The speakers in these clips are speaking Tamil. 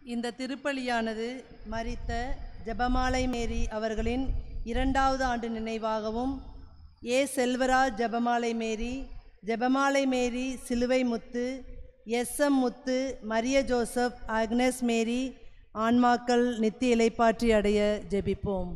இந்த திருப்பலியானது மரித்த ஜெபமாலை மேரி அவர்களின் இரண்டாவது ஆண்டு நினைவாகவும் ஏ செல்வராஜ் ஜெபமாலை மேரி Jebamalai Mary Siluvai Muthu S M Muthu Mariya Joseph Agnes Mary ஆன்மாக்கள் நித்திய இலைப்பாற்றி அடைய ஜெபிப்போம்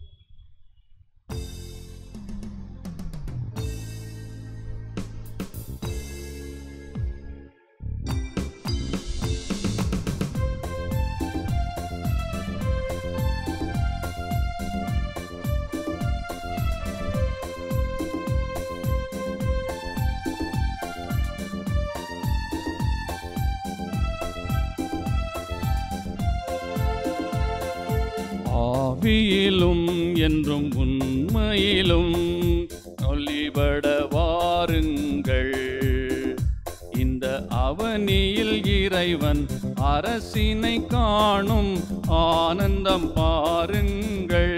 ஆவியிலும் என்றும் உண்மையிலும் ஒளிபட வாருங்கள் இந்த அவனியில் இறைவன் அரசினை காணும் ஆனந்தம் பாருங்கள்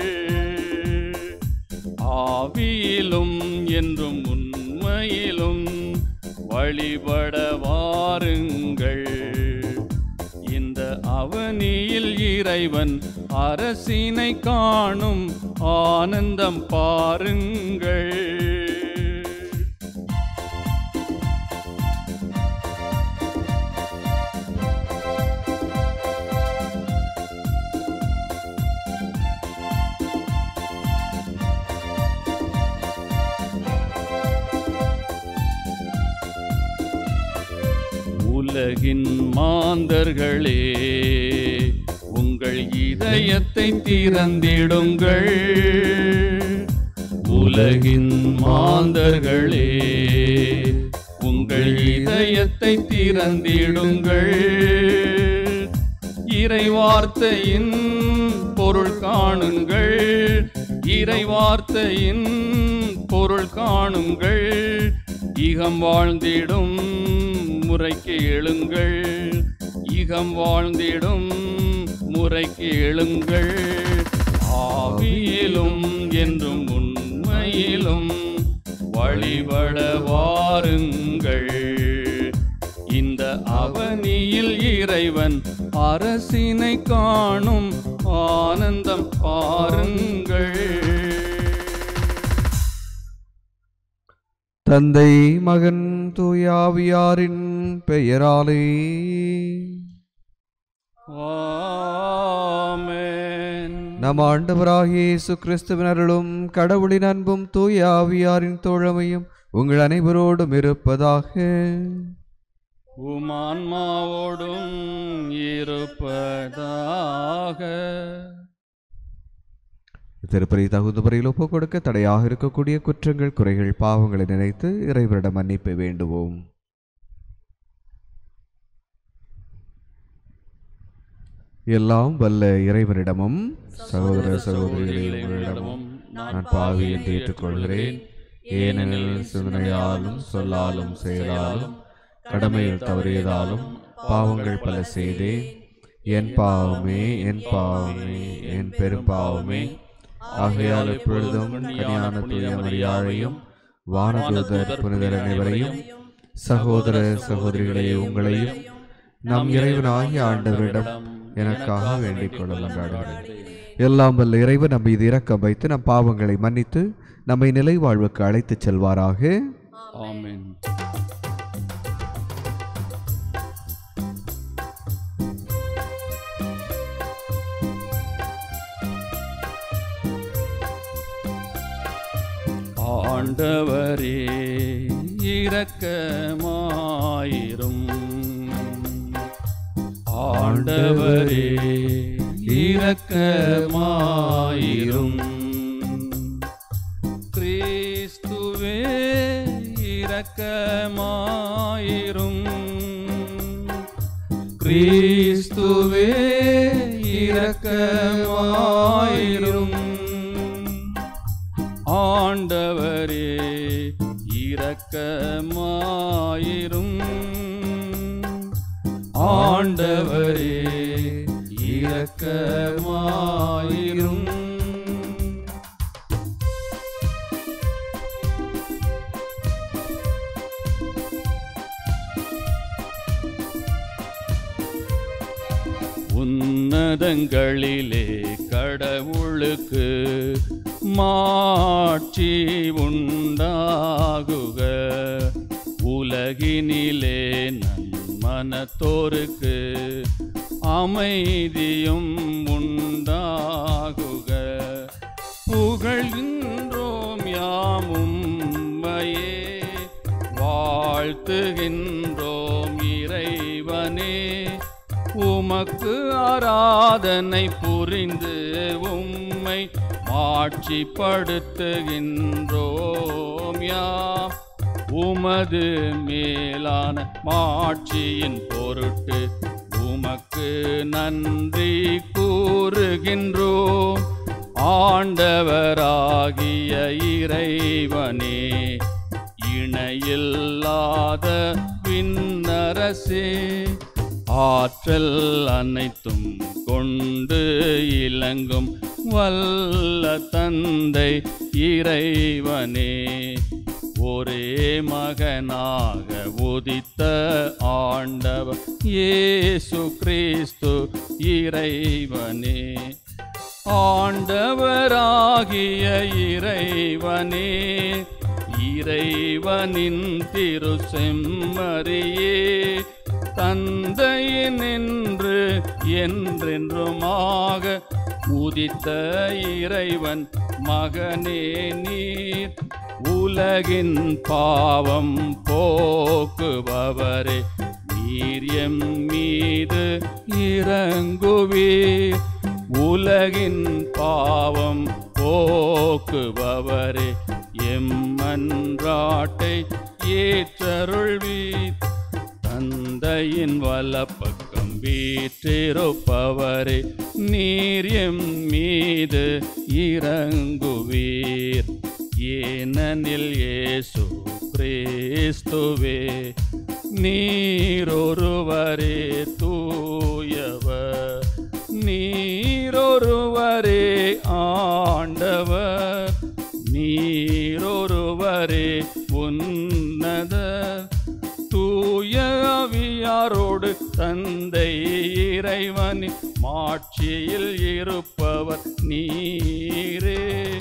ஆவியிலும் என்றும் உண்மையிலும் வழிபட வாருங்கள் இந்த அவனியில் இறைவன் அரசினை காணும் ஆனந்தம் பாருங்கள் உலகின் மாந்தர்களே உங்கள் இதயத்தை திறந்திடுங்கள் உலகின் மாந்தர்களே உங்கள் இதயத்தை திறந்திடுங்கள் இறைவார்த்தையின் பொருள் காணுங்கள் இறைவார்த்தையின் பொருள் காணுங்கள் இகம் வாழ்ந்திடும் முறைக்கு எழுங்கள் இகம் வாழ்ந்திடும் முறைக்கு எழுங்கள் ஆவியிலும் என்றும் உண்மையிலும் வழிபட வாருங்கள் இந்த அவனியில் இறைவன் அரசினை காணும் ஆனந்தம் பாருங்கள் தந்தை மகன் தூயாவியாரின் பெயராலே ஆமென் நம் ஆண்டவராகிய இயேசு கிறிஸ்துவின் அருளும் கடவுளின் அன்பும் தூயாவியாரின் தோழமையும் உங்கள் அனைவரோடும் இருப்பதாக உம் ஆன்மாவோடும் இருப்பதாக திருப்பதி தகுந்த முறையில் ஒப்புக் கொடுக்க தடையாக இருக்கக்கூடிய குற்றங்கள் குறைகள் பாவங்களை நினைத்து இறைவரிடம் மன்னிப்பை வேண்டுவோம் எல்லாம் வல்ல இறைவனிடமும் சகோதர சகோதரிகளே உங்களிடமும் நான் பாவி என்று ஏற்றுக்கொள்கிறேன் ஏனெனில் சிந்தனையாலும் சொல்லாலும் செயலாலும் கடமையில் தவறியதாலும் பாவங்கள் பல செய்தேன் என் பாவமே என் பாவமே என் பெரும் பாவமே ஆகையால் எப்பொழுதும் கனியான தூய மரியாதையும் வானதூதர் புனிதர் அனைவரையும் சகோதர சகோதரிகளே உங்களையும் நம் இறைவனாகிய ஆண்டவரிடம் எனக்காக வேண்டிக் கொள்ளலாம் எல்லாம் வல்ல இறைவன் நம் மீது இரக்கம் வைத்து நம் பாவங்களை மன்னித்து நம்மை நிலை வாழ்வுக்கு அழைத்துச் செல்வாராக ஆமென் ஆண்டவரே இரக்கமாயிரும் ஆண்டவரே இரக்கமாயிரும் கிறிஸ்துவே இரக்கமாயிரும் கிறிஸ்துவே இரக்கமாயிரும் ஆண்டவரே இரக்கமாயிரும் ஆண்டவரே இரக்கமாயிரும் உன்னதங்களிலே கடவுளுக்கு மாட்சி உண்டாகுக உலகினிலே நன்மனத்தோருக்கு அமைதியும் உண்டாகுக புகழ்கின்றோம் யாமும் உம்மையே வாழ்த்துகின்றோம் இறைவனே உமக்கு ஆராதனை புரிந்து உம்மை மாட்சிப்படுத்துகின்றோம் யாம் உமது மேலான மாட்சியின் பொருட்டு உமக்கு நன்றி கூறுகின்றோம் ஆண்டவராகிய இறைவனே இணையில்லாத விண்ணரசே ஆற்றல் அனைத்தும் கொண்டு இலங்கும் வல்ல தந்தை இறைவனே ஒரே மகனாக உதித்த ஆண்டவர் இயேசு கிறிஸ்து இறைவனே ஆண்டவராகிய இறைவனே இறைவனின் திரு செம்மறியே தந்தையினின்று என்றென்றுமாக உதித்த இறைவன் மகனே நீர் உலகின் பாவம் போக்குபவரே நீர் எம் மீது இறங்குவீர் உலகின் பாவம் போக்குபவரே எம்மன்றாட்டை ஏற்றருள்வீர் தந்தையின் வலப்பக்கம் வீற்றிருப்பவரே நீர் எம் மீது இறங்குவீர் ஏனெனில் இயேசு கிறிஸ்துவே நீரொருவரே தூயவர் நீரொருவரே ஆண்டவர் நீரொருவரே உன்னதர் தூய அவியாரோடு தந்தை இறைவனின் மாட்சியில் இருப்பவர் நீரே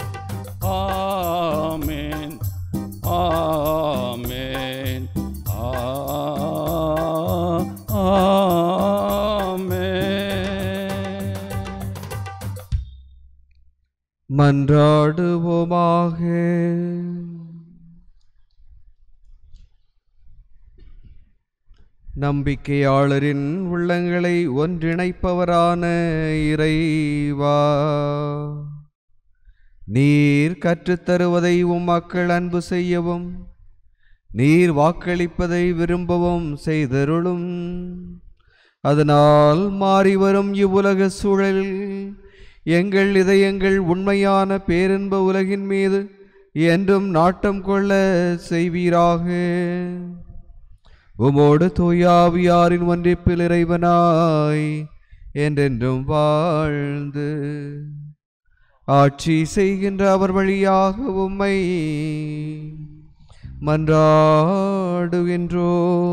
ஆமென் ஆமென் ஆ ஆமென் மன்றாடுவோமாக நம்பிக்கையாளரின் உள்ளங்களை ஒன்றிணைப்பவரான இறைவா நீர் கற்றுத்தருவதை உம் மக்கள் அன்பு செய்யவும் நீர் வாக்களிப்பதை விரும்பவும் செய்தருளும் அதனால் மாறிவரும் இவ்வுலக சூழலில் எங்கள் இதயங்கள் உண்மையான பேரின்ப உலகின் மீது என்றும் நாட்டம் கொள்ள செய்வீராக உமோடு தூயாவியாரின் ஒன்றிப்பில் இறைவனாய் என்றென்றும் வாழ்ந்து ஆட்சி செய்கின்ற அவர் வழியாக உம்மை மன்றாடுகின்றோ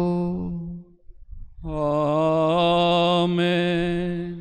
ஆமென்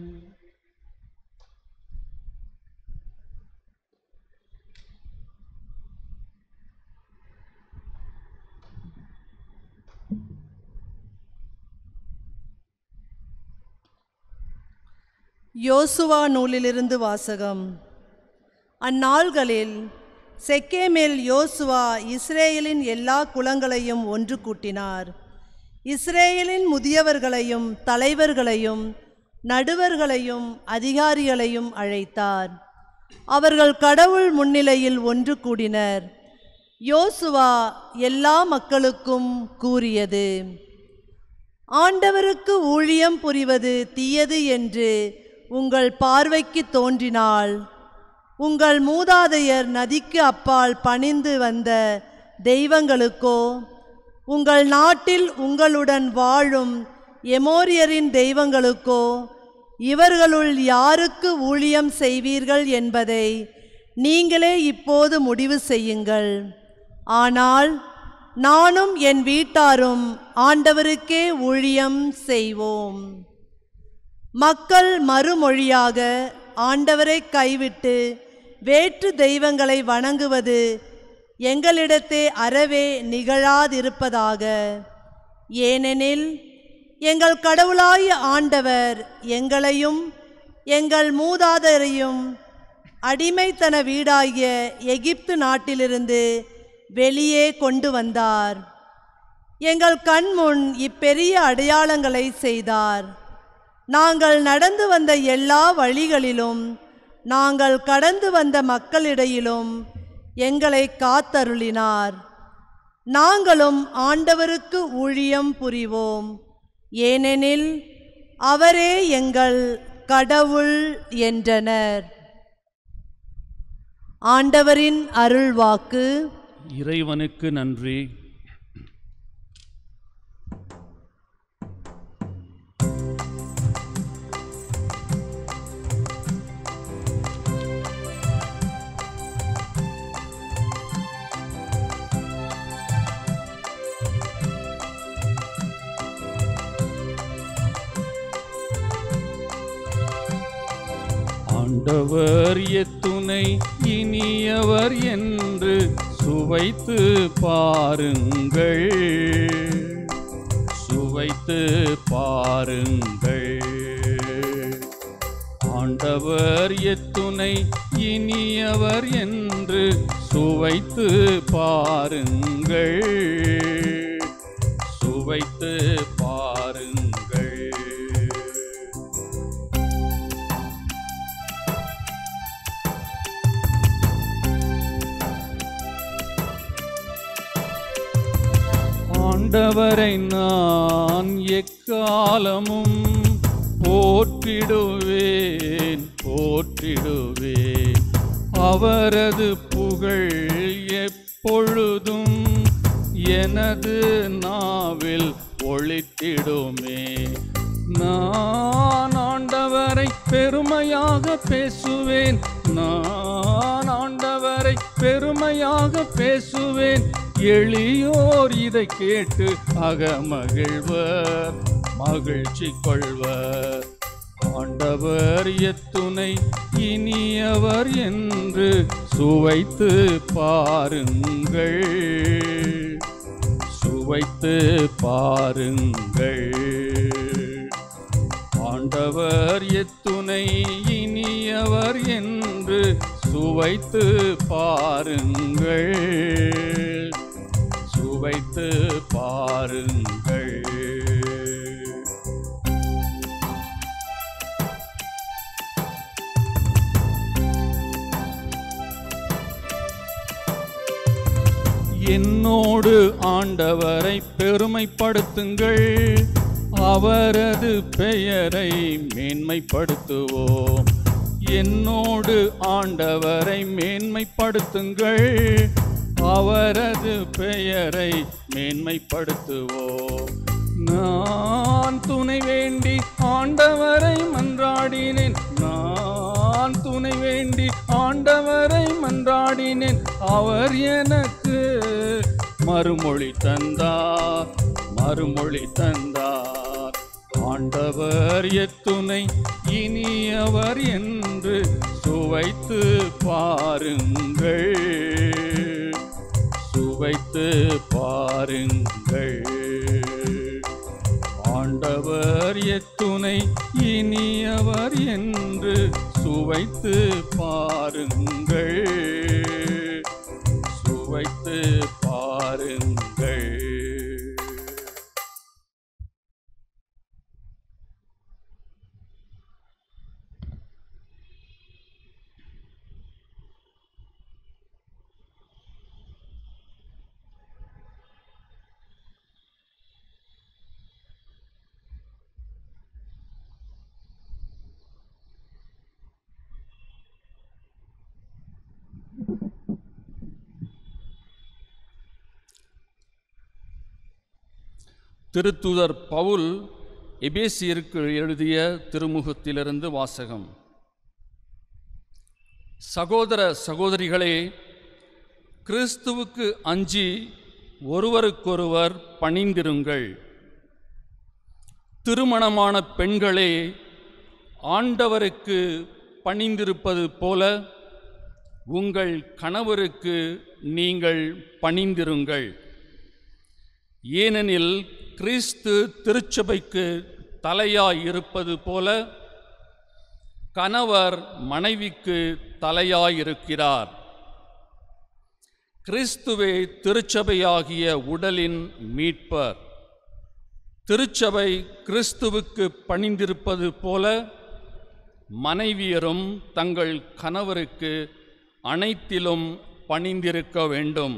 யோசுவா நூலிலிருந்து வாசகம் அந்நாள்களில் செக்கேமேல் யோசுவா இஸ்ரேலின் எல்லா குலங்களையும் ஒன்று கூட்டினார் இஸ்ரேலின் முதியவர்களையும் தலைவர்களையும் நடுவர்களையும் அதிகாரிகளையும் அழைத்தார் அவர்கள் கடவுள் முன்னிலையில் ஒன்று கூடினர் யோசுவா எல்லா மக்களுக்கும் கூறியது ஆண்டவருக்கு ஊழியம் புரிவது தீயது என்று உங்கள் பார்வைக்கு தோன்றினால் உங்கள் மூதாதையர் நதிக்கு அப்பால் பணிந்து வந்த தெய்வங்களுக்கோ உங்கள் நாட்டில் உங்களுடன் வாழும் எமோரியரின் தெய்வங்களுக்கோ இவர்களுள் யாருக்கு ஊழியம் செய்வீர்கள் என்பதை நீங்களே இப்போது முடிவு செய்யுங்கள் ஆனால் நானும் என் வீட்டாரும் ஆண்டவருக்கே ஊழியம் செய்வோம் மக்கள் மறுமொழியாக ஆண்டவரை கைவிட்டு வேற்று தெய்வங்களை வணங்குவது எங்களிடத்தே அறவே நிகழாதிருப்பதாக ஏனெனில் எங்கள் கடவுளாய ஆண்டவர் எங்களையும் எங்கள் மூதாதையரையும் அடிமைத்தன வீடாகிய எகிப்து நாட்டிலிருந்து வெளியே கொண்டு வந்தார் எங்கள் கண்முன் இப்பெரிய அடையாளங்களை செய்தார் நாங்கள் நடந்து வந்த எல்லா வழிகளிலும் நாங்கள் கடந்து வந்த மக்களிடையிலும் எங்களை காத்தருளினார் நாங்களும் ஆண்டவருக்கு ஊழியம் புரிவோம் ஏனெனில் அவரே எங்கள் கடவுள் என்றனர் ஆண்டவரின் அருள்வாக்கு இறைவனுக்கு நன்றி ஆண்டவர் எத்துணை இனியவர் என்று சுவைத்து பாருங்கள் சுவைத்து பாருங்கள் ஆண்டவர் எத்துணை இனியவர் என்று சுவைத்து பாருங்கள் சுவைத்து பாருங்கள் ஆண்டவரை நான் எக்காலமும் போற்றிடுவேன் போற்றிடுவேன் அவரது புகழ் எப்பொழுதும் எனது நாவில் ஒளித்திடுமே நான் ஆண்டவரை பெருமையாக பேசுவேன் நான் ஆண்டவரை பெருமையாக பேசுவேன் எளியோர் இதை கேட்டு அகமகிழ்வர் மகிழ்ச்சி கொள்வர் ஆண்டவர் எத்துணை இனியவர் என்று சுவைத்து பாருங்கள் சுவைத்து பாருங்கள் ஆண்டவர் எத்துணை இனியவர் என்று சுவைத்து பாருங்கள் சுவைத்து பாருங்கள் என்னோடு ஆண்டவரை பெருமைப்படுத்துங்கள் அவரது பெயரை மேன்மைப்படுத்துவோம் என்னோடு ஆண்டவரை மேன்மைப்படுத்துங்கள் அவரது பெயரை மேன்மைப்படுத்துவோம் நான் துணை வேண்டி ஆண்டவரை மன்றாடினேன் நான் துணை வேண்டி ஆண்டவரை மன்றாடினேன் அவர் எனக்கு மறுமொழி தந்தார் மறுமொழி தந்தார் ஆண்டவர் எத்துணை இனியவர் என்று சுவைத்து பாருங்கள் சுவைத்து பாருங்கள் ஆண்டவர் எத்துணை இனியவர் என்று சுவைத்து பாருங்கள் சுவைத்து பாருங்கள் திருத்துதர் பவுல் எபேசியருக்கு எழுதிய திருமுகத்திலிருந்து வாசகம் சகோதர சகோதரிகளே கிறிஸ்துவுக்கு அஞ்சி ஒருவருக்கொருவர் பணிந்திருங்கள் திருமணமான பெண்களே ஆண்டவருக்கு பணிந்திருப்பது போல உங்கள் கணவருக்கு நீங்கள் பணிந்திருங்கள் ஏனெனில் கிறிஸ்து திருச்சபைக்கு தலையாய் இருப்பது போல கணவர் மனைவிக்கு தலையாயிருக்கிறார் கிறிஸ்துவே திருச்சபையாகிய உடலின் மீட்பர் திருச்சபை கிறிஸ்துவுக்கு பணிந்திருப்பது போல மனைவியரும் தங்கள் கணவருக்கு அனைத்திலும் பணிந்திருக்க வேண்டும்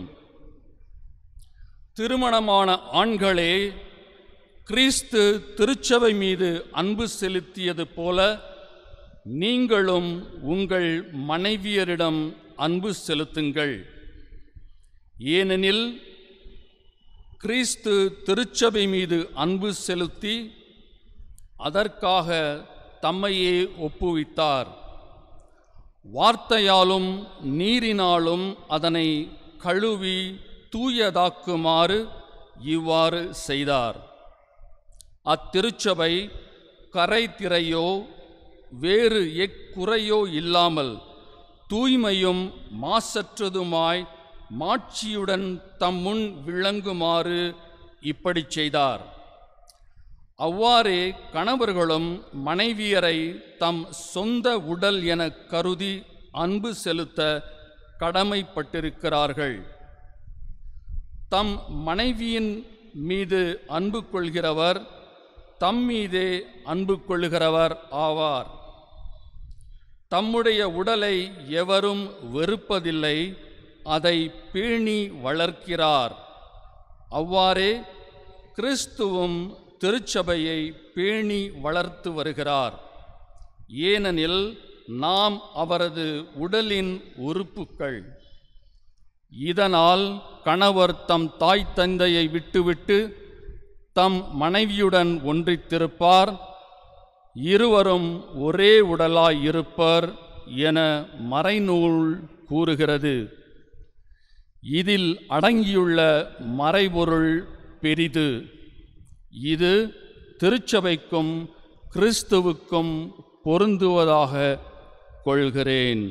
திருமணமான ஆண்களே கிறிஸ்து திருச்சபை மீது அன்பு செலுத்தியது போல நீங்களும் உங்கள் மனைவியரிடம் அன்பு செலுத்துங்கள் ஏனெனில் கிறிஸ்து திருச்சபை மீது அன்பு செலுத்தி அதற்காக தம்மையே ஒப்புவித்தார் வார்த்தையாலும் நீரினாலும் அதனை கழுவி தூயதாக்குமாறு இவ்வாறு செய்தார் அத்திருச்சபை கரை திரையோ வேறு எக்குறையோ இல்லாமல் தூய்மையும் மாசற்றதுமாய் மாட்சியுடன் தம் முன் விளங்குமாறு இப்படிச் செய்தார் அவ்வாறே கணவர்களும் மனைவியரை தம் சொந்த உடல் என கருதி அன்பு செலுத்த கடமைப்பட்டிருக்கிறார்கள் தம் மனைவியின் மீது அன்பு கொள்கிறவர் தம் மீதே அன்பு கொள்கிறவர் ஆவார் தம்முடைய உடலை எவரும் வெறுப்பதில்லை அதை பேணி வளர்க்கிறார் அவ்வாறே கிறிஸ்துவும் திருச்சபையை பேணி வளர்த்து வருகிறார் ஏனெனில் நாம் அவரது உடலின் உறுப்புக்கள் இதனால் கணவர் தம் தாய் தந்தையை விட்டுவிட்டு தம் மனைவியுடன் ஒன்றித்திருப்பார் இருவரும் ஒரே உடலாய் இருப்பர் என மறைநூல் கூறுகிறது இதில் அடங்கியுள்ள மறைபொருள் பெரிது இது திருச்சபைக்கும் கிறிஸ்துவுக்கும் பொருந்துவதாக கொள்கிறேன்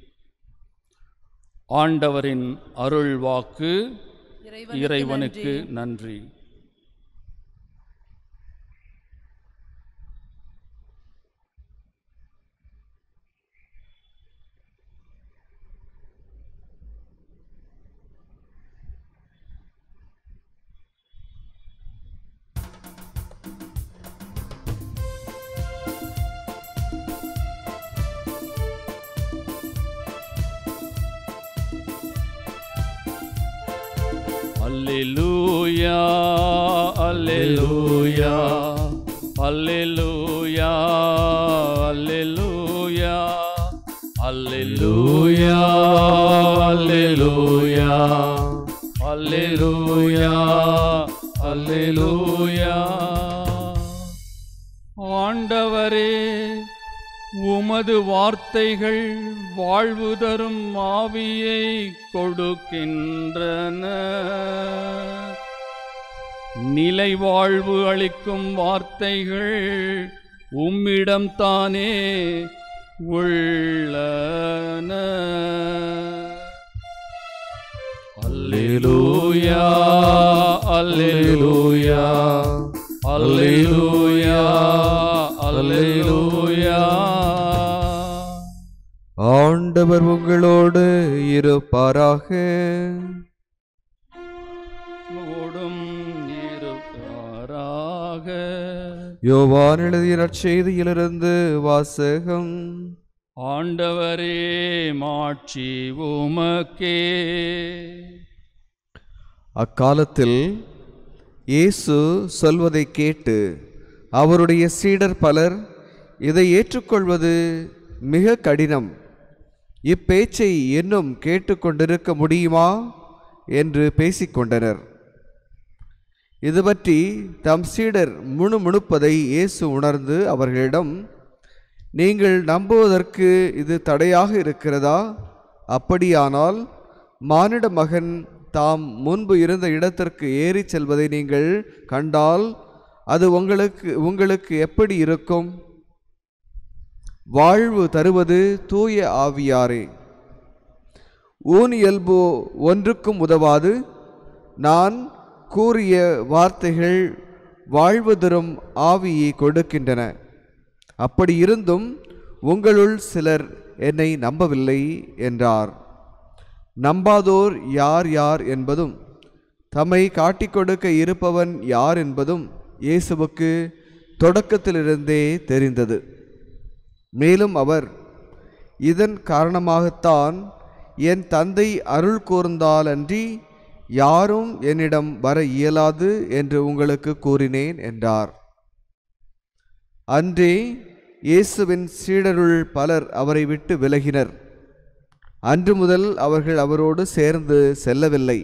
ஆண்டவரின் அருள் வாக்கு இறைவனுக்கு நன்றி அல்லேலூயா அல்லேலூயா அல்லேலூயா அல்லேலூயா அல்லேலூயா அல்லேலூயா அல்லேலூயா அல்லேலூயா ஆண்டவரே உமது வார்த்தைகள் வாழ்வு தரும் ஆவியை கொடுக்கின்றன நிலை வாழ்வு அளிக்கும் வார்த்தைகள் உம்மிடம் தானே உள்ளன அல்லேலூயா அல்லேலூயா அல்லேலூயா அல்லேலூயா ஆண்டவர் உங்களோடு இருப்பாராக ஓடும் இருப்பாராக யோவான் எழுதிய நற்செய்தியிலிருந்து வாசகம் ஆண்டவரே மாட்சி உமக்கே அக்காலத்தில் இயேசு சொல்வதை கேட்டு அவருடைய சீடர் பலர் இதை ஏற்றுக்கொள்வது மிக கடினம் இப்பேச்சை இன்னும் கேட்டுக்கொண்டிருக்க முடியுமா என்று பேசிக்கொண்டனர் இது பற்றி தம் சீடர் முணுமுணுப்பதை இயேசு உணர்ந்து அவர்களிடம் நீங்கள் நம்புவதற்கு இது தடையாக இருக்கிறதா அப்படியானால் மானிட மகன் தாம் முன்பு இருந்த இடத்திற்கு ஏறிச் செல்வதை நீங்கள் கண்டால் அது உங்களுக்கு உங்களுக்கு எப்படி இருக்கும் வாழ்வு தருவது தூய ஆவியாரே ஊன் இயல்பு ஒன்றுக்கும் உதவாது நான் கூறிய வார்த்தைகள் வாழ்வு தரும் ஆவியை கொடுக்கின்றன அப்படி இருந்தும் உங்களுள் சிலர் என்னை நம்பவில்லை என்றார் நம்பாதோர் யார் யார் என்பதும் தம்மை காட்டிக் கொடுக்க இருப்பவன் யார் என்பதும் இயேசுவுக்கு தொடக்கத்திலிருந்தே தெரிந்தது மேலும் அவர் இதன் காரணமாகத்தான் என் தந்தை அருள் கூர்ந்தாலன்றி யாரும் என்னிடம் வர இயலாது என்று உங்களுக்கு கூறினேன் என்றார் அன்றே இயேசுவின் சீடருள் பலர் அவரை விட்டு விலகினர் அன்று முதல் அவர்கள் அவரோடு சேர்ந்து செல்லவில்லை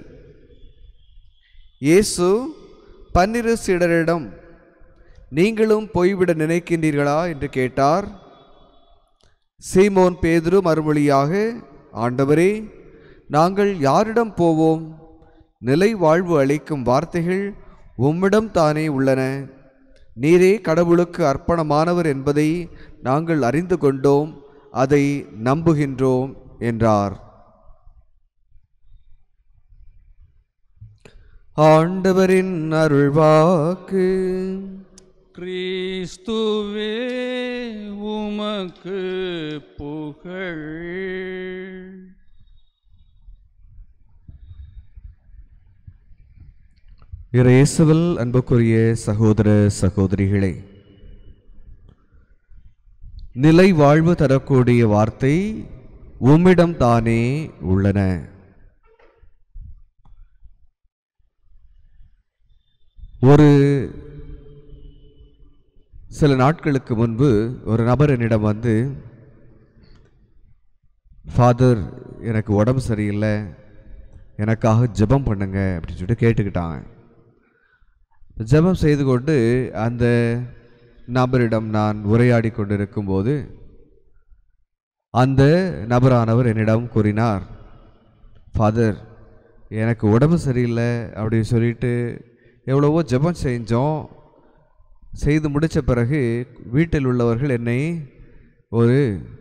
இயேசு பன்னிரு சீடரிடம் நீங்களும் போய்விட நினைக்கின்றீர்களா என்று கேட்டார் சீமோன் பேதுரு மறுமொழியாக ஆண்டவரே நாங்கள் யாரிடம் போவோம் நிலை வாழ்வு அளிக்கும் வார்த்தைகள் உம்மிடம் தானே உள்ளன நீரே கடவுளுக்கு அர்ப்பணமானவர் என்பதை நாங்கள் அறிந்து கொண்டோம் அதை நம்புகின்றோம் என்றார் ஆண்டவரின் அருள்வாக்கு கிறிஸ்துவே உமக்கு புகழ் இயேசுவில் அன்புக்குரிய சகோதர சகோதரிகளே நிலை வாழ்வு தரக்கூடிய வார்த்தை உம்மிடம் தானே உள்ளன ஒரு சில நாட்களுக்கு முன்பு ஒரு நபர் என்னிடம் வந்து ஃபாதர் எனக்கு உடம்பு சரியில்லை எனக்காக ஜெபம் பண்ணுங்க அப்படின்னு சொல்லிட்டு கேட்டுக்கிட்டாங்க ஜெபம் செய்து கொண்டு அந்த நபரிடம் நான் உரையாடி கொண்டிருக்கும்போது அந்த நபரானவர் என்னிடம் கூறினார் ஃபாதர் எனக்கு உடம்பு சரியில்லை அப்படின்னு சொல்லிட்டு எவ்வளவோ ஜெபம் செஞ்சோம் செய்து முடித்த பிறகு வீட்டில் உள்ளவர்கள் என்னை ஒரு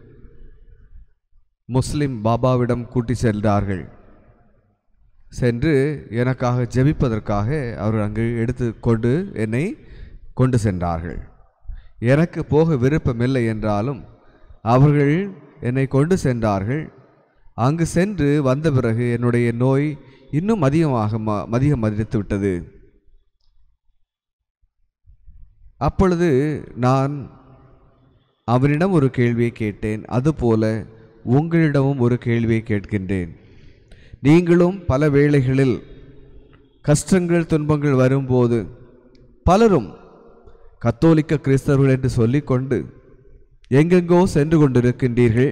முஸ்லிம் பாபாவிடம் கூட்டி சென்றார்கள் சென்று எனக்காக ஜெபிப்பதற்காக அவர் அங்கு எடுத்து கொண்டு என்னை கொண்டு சென்றார்கள் எனக்கு போக விருப்பமில்லை என்றாலும் அவர்கள் என்னை கொண்டு சென்றார்கள் அங்கு சென்று வந்த பிறகு என்னுடைய நோய் இன்னும் அதிகமாக ம- அதிகம் அதிகரித்து விட்டது அப்பொழுது நான் அவனிடம் ஒரு கேள்வியை கேட்டேன் அதுபோல உங்களிடமும் ஒரு கேள்வியை கேட்கின்றேன் நீங்களும் பல வேளைகளில் கஷ்டங்கள் துன்பங்கள் வரும்போது பலரும் கத்தோலிக்க கிறிஸ்தவர்கள் என்று சொல்லிக்கொண்டு எங்கெங்கோ சென்று கொண்டிருக்கின்றீர்கள்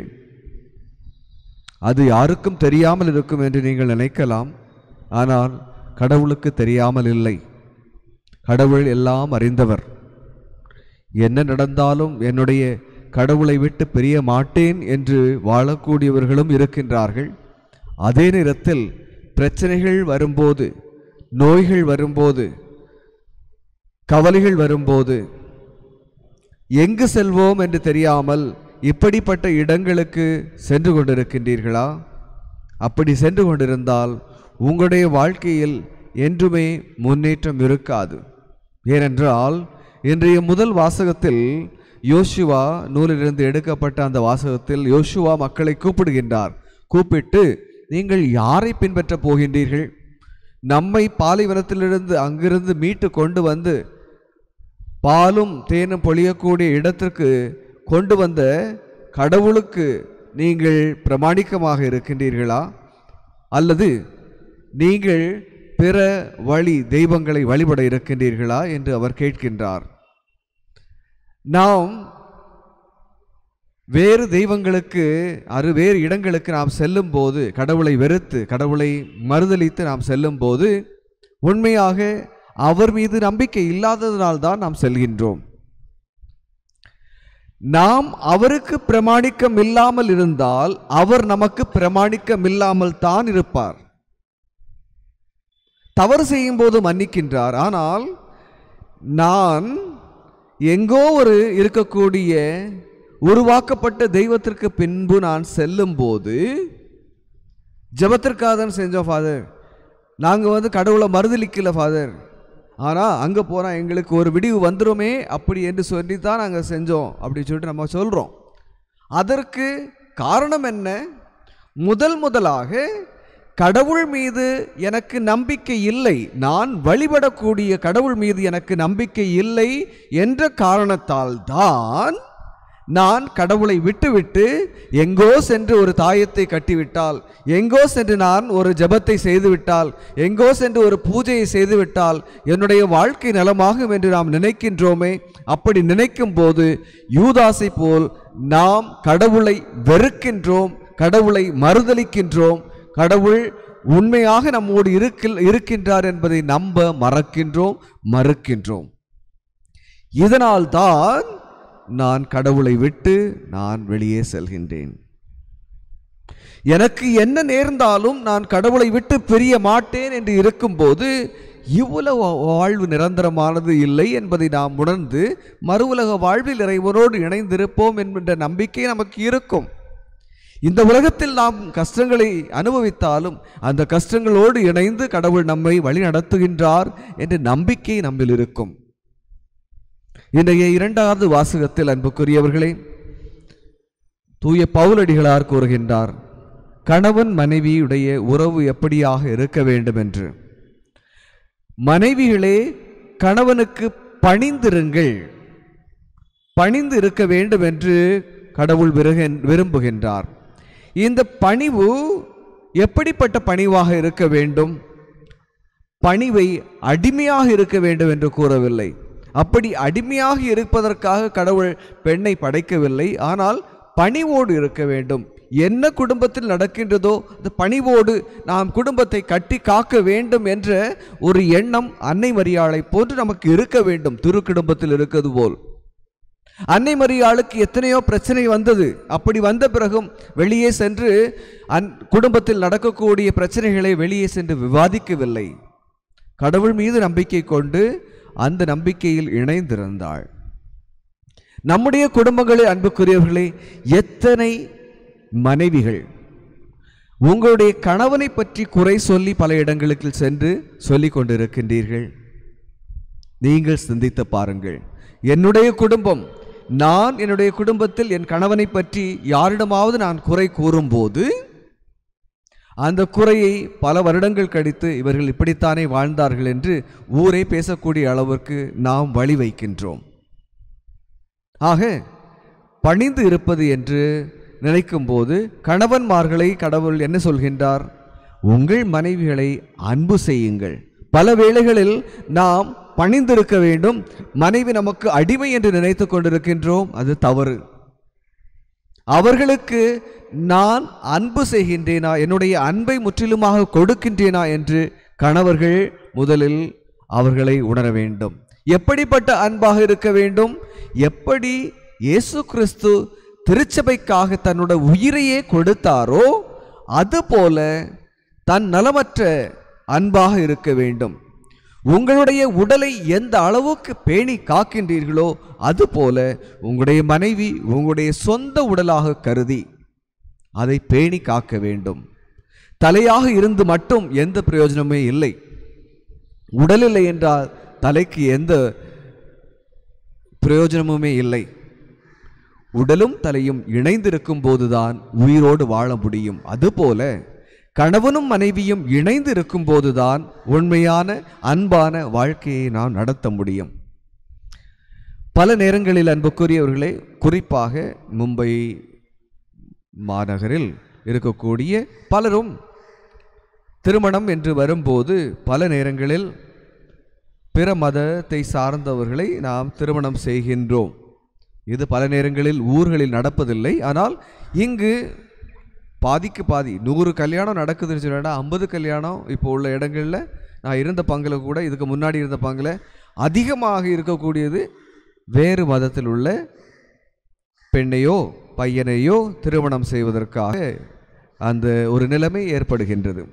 அது யாருக்கும் தெரியாமல் இருக்கும் என்று நீங்கள் நினைக்கலாம் ஆனால் கடவுளுக்கு தெரியாமல் இல்லை கடவுள் எல்லாம் அறிந்தவர் என்ன நடந்தாலும் என்னுடைய கடவுளை விட்டு பிரிய மாட்டேன் என்று வாழக்கூடியவர்களும் இருக்கின்றார்கள் அதே நேரத்தில் பிரச்சனைகள் வரும்போது நோய்கள் வரும்போது கவலைகள் வரும்போது எங்கு செல்வோம் என்று தெரியாமல் இப்படிப்பட்ட இடங்களுக்கு சென்று கொண்டிருக்கின்றீர்களா அப்படி சென்று கொண்டிருந்தால் உங்களுடைய வாழ்க்கையில் என்றுமே முன்னேற்றம் இருக்காது ஏனென்றால் இன்றைய முதல் வாசகத்தில் யோசுவா நூலிலிருந்து எடுக்கப்பட்ட அந்த வாசகத்தில் யோசுவா மக்களை கூப்பிடுகின்றார் கூப்பிட்டு நீங்கள் யாரை பின்பற்றப் போகின்றீர்கள் நம்மை பாலைவனத்திலிருந்து அங்கிருந்து மீட்டு கொண்டு வந்து பாலும் தேனும் பொழியக்கூடிய இடத்திற்கு கொண்டு வந்த கடவுளுக்கு நீங்கள் பிரமாணிக்கமாக இருக்கின்றீர்களா அல்லது நீங்கள் பிற வழி தெய்வங்களை வழிபட இருக்கின்றீர்களா என்று அவர் கேட்கின்றார் நாம் வேறு தெய்வங்களுக்கு அரு வேறு இடங்களுக்கு நாம் செல்லும் போது கடவுளை வெறுத்து கடவுளை மறுதலித்து நாம் செல்லும் போது உண்மையாக அவர் மீது நம்பிக்கை இல்லாததனால் தான் நாம் செல்கின்றோம் நாம் அவருக்கு பிரமாணிக்கம் இல்லாமல் இருந்தால் அவர் நமக்கு பிரமாணிக்கம் இல்லாமல் தான் இருப்பார் தவறு செய்யும் போது மன்னிக்கின்றார் ஆனால் நான் எங்கோ ஒரு இருக்கக்கூடிய உருவாக்கப்பட்ட தெய்வத்திற்கு பின்பு நான் செல்லும்போது ஜெபத்திற்காக தான் செஞ்சோம் ஃபாதர் நாங்கள் வந்து கடவுளை மறுதலிக்கல ஃபாதர் ஆனால் அங்கே போனால் எங்களுக்கு ஒரு விடிவு வந்துருமே அப்படி என்று சொல்லி தான் நாங்கள் செஞ்சோம் அப்படின்னு சொல்லிட்டு நம்ம சொல்கிறோம் அதற்கு காரணம் என்ன முதல் முதலாக கடவுள் மீது எனக்கு நம்பிக்கை இல்லை நான் வழிபடக்கூடிய கடவுள் மீது எனக்கு நம்பிக்கை இல்லை என்ற காரணத்தால் தான் நான் கடவுளை விட்டுவிட்டு எங்கோ சென்று ஒரு தாயத்தை கட்டிவிட்டால் எங்கோ சென்று நான் ஒரு ஜெபத்தை செய்துவிட்டால் எங்கோ சென்று ஒரு பூஜையை செய்துவிட்டால் என்னுடைய வாழ்க்கை நலமாகும் என்று நாம் நினைக்கின்றோமே அப்படி நினைக்கும் போது யூதாசை போல் நாம் கடவுளை வெறுக்கின்றோம் கடவுளை மறுதலிக்கின்றோம் கடவுள் உண்மையாக நம்மோடு இருக்கில் இருக்கின்றார் என்பதை நம்ப மறக்கின்றோம் மறுக்கின்றோம் இதனால் தான் நான் கடவுளை விட்டு நான் வெளியே செல்கின்றேன் எனக்கு என்ன நேர்ந்தாலும் நான் கடவுளை விட்டு பிரிய மாட்டேன் என்று இருக்கும்போது இவ்வுலக வாழ்வு நிரந்தரமானது இல்லை என்பதை நாம் உணர்ந்து மறு உலக வாழ்வில் இறைவனோடு இணைந்திருப்போம் என்கின்ற நம்பிக்கை நமக்கு இருக்கும் இந்த உலகத்தில் நாம் கஷ்டங்களை அனுபவித்தாலும் அந்த கஷ்டங்களோடு இணைந்து கடவுள் நம்மை வழி நடத்துகின்றார் என்ற நம்பிக்கை நம்மில் இருக்கும் இன்றைய இரண்டாவது வாசகத்தில் அன்புக்குரியவர்களே தூய பவுலடிகளார் கூறுகின்றார் கணவன் மனைவியுடைய உறவு எப்படியாக இருக்க வேண்டும் என்று மனைவிகளே கணவனுக்கு பணிந்திருங்கள் பணிந்து இருக்க வேண்டும் என்று கடவுள் விருகின் விரும்புகின்றார் இந்த பணிவு எப்படிப்பட்ட பணிவாக இருக்க வேண்டும் பணிவை அடிமையாக இருக்க வேண்டும் என்று கூறவில்லை அப்படி அடிமையாக இருப்பதற்காக கடவுள் பெண்ணை படைக்கவில்லை ஆனால் பணிவோடு இருக்க வேண்டும் என்ன குடும்பத்தில் நடக்கின்றதோ அந்த பணிவோடு நாம் குடும்பத்தை கட்டி காக்க வேண்டும் என்ற ஒரு எண்ணம் அன்னை மரியாளை போன்று நமக்கு இருக்க வேண்டும் திரு குடும்பத்தில் இருக்கிறது போல் அன்னை மரியாளுக்கு எத்தனையோ பிரச்சனை வந்தது அப்படி வந்த பிறகும் வெளியே சென்று அன் குடும்பத்தில் நடக்கக்கூடிய பிரச்சனைகளை வெளியே சென்று விவாதிக்கவில்லை கடவுள் மீது நம்பிக்கை கொண்டு அந்த நம்பிக்கையில் இணைந்திருந்தாள் நம்முடைய குடும்பங்களில் அன்புக்குரியவர்களே எத்தனை மனைவிகள் உங்களுடைய கணவனை பற்றி குறை சொல்லி பல இடங்களுக்கு சென்று சொல்லிக் கொண்டிருக்கின்றீர்கள் நீங்கள் சிந்தித்து பாருங்கள் என்னுடைய குடும்பம் நான் என்னுடைய குடும்பத்தில் என் கணவனை பற்றி யாரிடமாவது நான் குறை கூறும்போது அந்த குறையை பல வருடங்கள் கழித்து இவர்கள் இப்படித்தானே வாழ்ந்தார்கள் என்று ஊரே பேசக்கூடிய அளவிற்கு நாம் வழி வைக்கின்றோம் ஆக பணிந்து இருப்பது என்று நினைக்கும்போது கணவன்மார்களை கடவுள் என்ன சொல்கின்றார் உங்கள் மனைவிகளை அன்பு செய்யுங்கள் பல வேளைகளில் நாம் பணிந்திருக்க வேண்டும் மனைவி நமக்கு அடிமை என்று நினைத்து கொண்டிருக்கின்றோம் அது தவறு அவர்களுக்கு நான் அன்பு செய்கின்றேனா என்னுடைய அன்பை முற்றிலுமாக கொடுக்கின்றேனா என்று கணவர்கள் முதலில் அவர்களை உணர வேண்டும் எப்படிப்பட்ட அன்பாக இருக்க வேண்டும் எப்படி இயேசு கிறிஸ்து திருச்சபைக்காக தன்னோட உயிரையே கொடுத்தாரோ அதுபோல தன் நலமற்ற அன்பாக இருக்க வேண்டும் உங்களுடைய உடலை எந்த அளவுக்கு பேணி காக்கின்றீர்களோ அதுபோல உங்களுடைய மனைவி உங்களுடைய சொந்த உடலாக கருதி அதை பேணி காக்க வேண்டும் தலையாக இருந்து மட்டும் எந்த பிரயோஜனமே இல்லை உடல் இல்லை என்றால் தலைக்கு எந்த பிரயோஜனமுமே இல்லை உடலும் தலையும் இணைந்திருக்கும் போதுதான் உயிரோடு வாழ முடியும் அதுபோல கணவனும் மனைவியும் இணைந்து இருக்கும் போதுதான் உண்மையான அன்பான வாழ்க்கையை நாம் நடத்த முடியும் பல நேரங்களில் அன்புக்குரியவர்களே குறிப்பாக மும்பை மாநகரில் இருக்கக்கூடிய பலரும் திருமணம் என்று வரும்போது பல நேரங்களில் பிற மதத்தை சார்ந்தவர்களை நாம் திருமணம் செய்கின்றோம் இது பல நேரங்களில் ஊர்களில் நடப்பதில்லை ஆனால் இங்கு பாதிக்கு பாதி நூறு கல்யாணம் நடக்குதுன்னு சொன்னா ஐம்பது கல்யாணம் இப்போ உள்ள இடங்களில் நான் இருந்த பங்கில் கூட இதுக்கு முன்னாடி இருந்த பங்கில் அதிகமாக இருக்கக்கூடியது வேறு மதத்தில் உள்ள பெண்ணையோ பையனையோ திருமணம் செய்வதற்காக அந்த ஒரு நிலைமை ஏற்படுகின்றது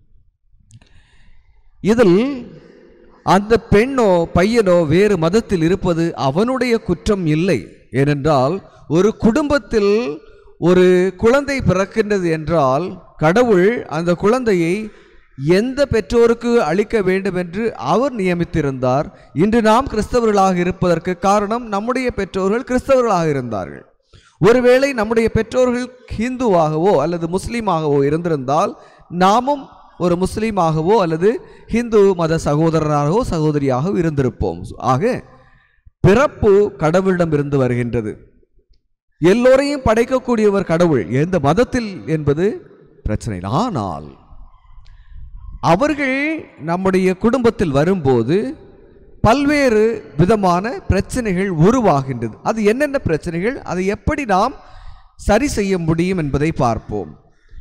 இதில் அந்த பெண்ணோ பையனோ வேறு மதத்தில் இருப்பது அவனுடைய குற்றம் இல்லை ஏனென்றால் ஒரு குடும்பத்தில் ஒரு குழந்தை பிறக்கின்றது என்றால் கடவுள் அந்த குழந்தையை எந்த பெற்றோருக்கு அளிக்க வேண்டும் என்று அவர் நியமித்திருந்தார் இன்று நாம் கிறிஸ்தவர்களாக இருப்பதற்கு காரணம் நம்முடைய பெற்றோர்கள் கிறிஸ்தவர்களாக இருந்தார்கள் ஒருவேளை நம்முடைய பெற்றோர்கள் ஹிந்துவாகவோ அல்லது முஸ்லீமாகவோ இருந்திருந்தால் நாமும் ஒரு முஸ்லீமாகவோ அல்லது ஹிந்து மத சகோதரராகவோ சகோதரியாகவோ இருந்திருப்போம் ஆக பிறப்பு கடவுளிடமிருந்து வருகின்றது எல்லோரையும் படைக்கக்கூடியவர் கடவுள் எந்த மதத்தில் என்பது பிரச்சனை இல்லை. ஆனால் அவர்கள் நம்முடைய குடும்பத்தில் வரும்போது பல்வேறு விதமான பிரச்சனைகள் உருவாகின்றது அது என்னென்ன பிரச்சனைகள் அதை எப்படி நாம் சரி செய்ய முடியும் என்பதை பார்ப்போம்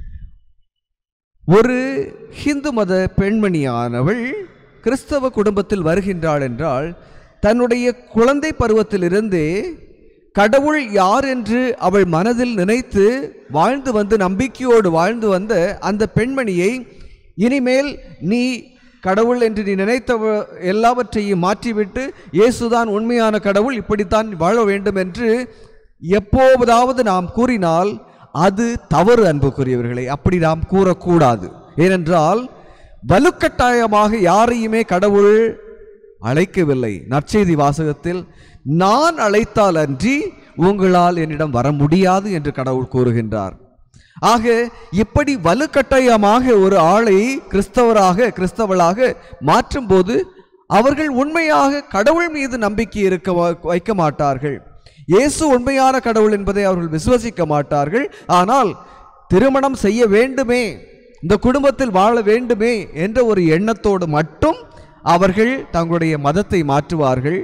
ஒரு ஹிந்து மத பெண்மணியானவள் கிறிஸ்தவ குடும்பத்தில் வருகின்றாள் என்றால் தன்னுடைய குழந்தை பருவத்திலிருந்தே கடவுள் யார் என்று அவள் மனதில் நினைத்து வாழ்ந்து வந்து நம்பிக்கையோடு வாழ்ந்து வந்த அந்த பெண்மணியை இனிமேல் நீ கடவுள் என்று நீ நினைத்த வ- எல்லாவற்றையும் மாற்றிவிட்டு இயேசுதான் உண்மையான கடவுள் இப்படித்தான் வாழ வேண்டும் என்று எப்போதாவது நாம் கூறினால் அது தவறு அன்புக்குரியவர்களை அப்படி நாம் கூறக்கூடாது ஏனென்றால் வலுக்கட்டாயமாக யாரையுமே கடவுள் அழைக்கவில்லை நற்செய்தி வாசகத்தில் நான் அழைத்தால் அன்றி உங்களால் என்னிடம் வர முடியாது என்று கடவுள் கூறுகின்றார் ஆக இப்படி வலுக்கட்டாயமாக ஒரு ஆளை கிறிஸ்தவராக கிறிஸ்தவளாக மாற்றும்போது அவர்கள் உண்மையாக கடவுள் மீது நம்பிக்கை இருக்க வ- வைக்க மாட்டார்கள் இயேசு உண்மையான கடவுள் என்பதை அவர்கள் விசுவசிக்க மாட்டார்கள் ஆனால் திருமணம் செய்ய வேண்டுமே இந்த குடும்பத்தில் வாழ வேண்டுமே என்ற ஒரு எண்ணத்தோடு மட்டும் அவர்கள் தங்களுடைய மதத்தை மாற்றுவார்கள்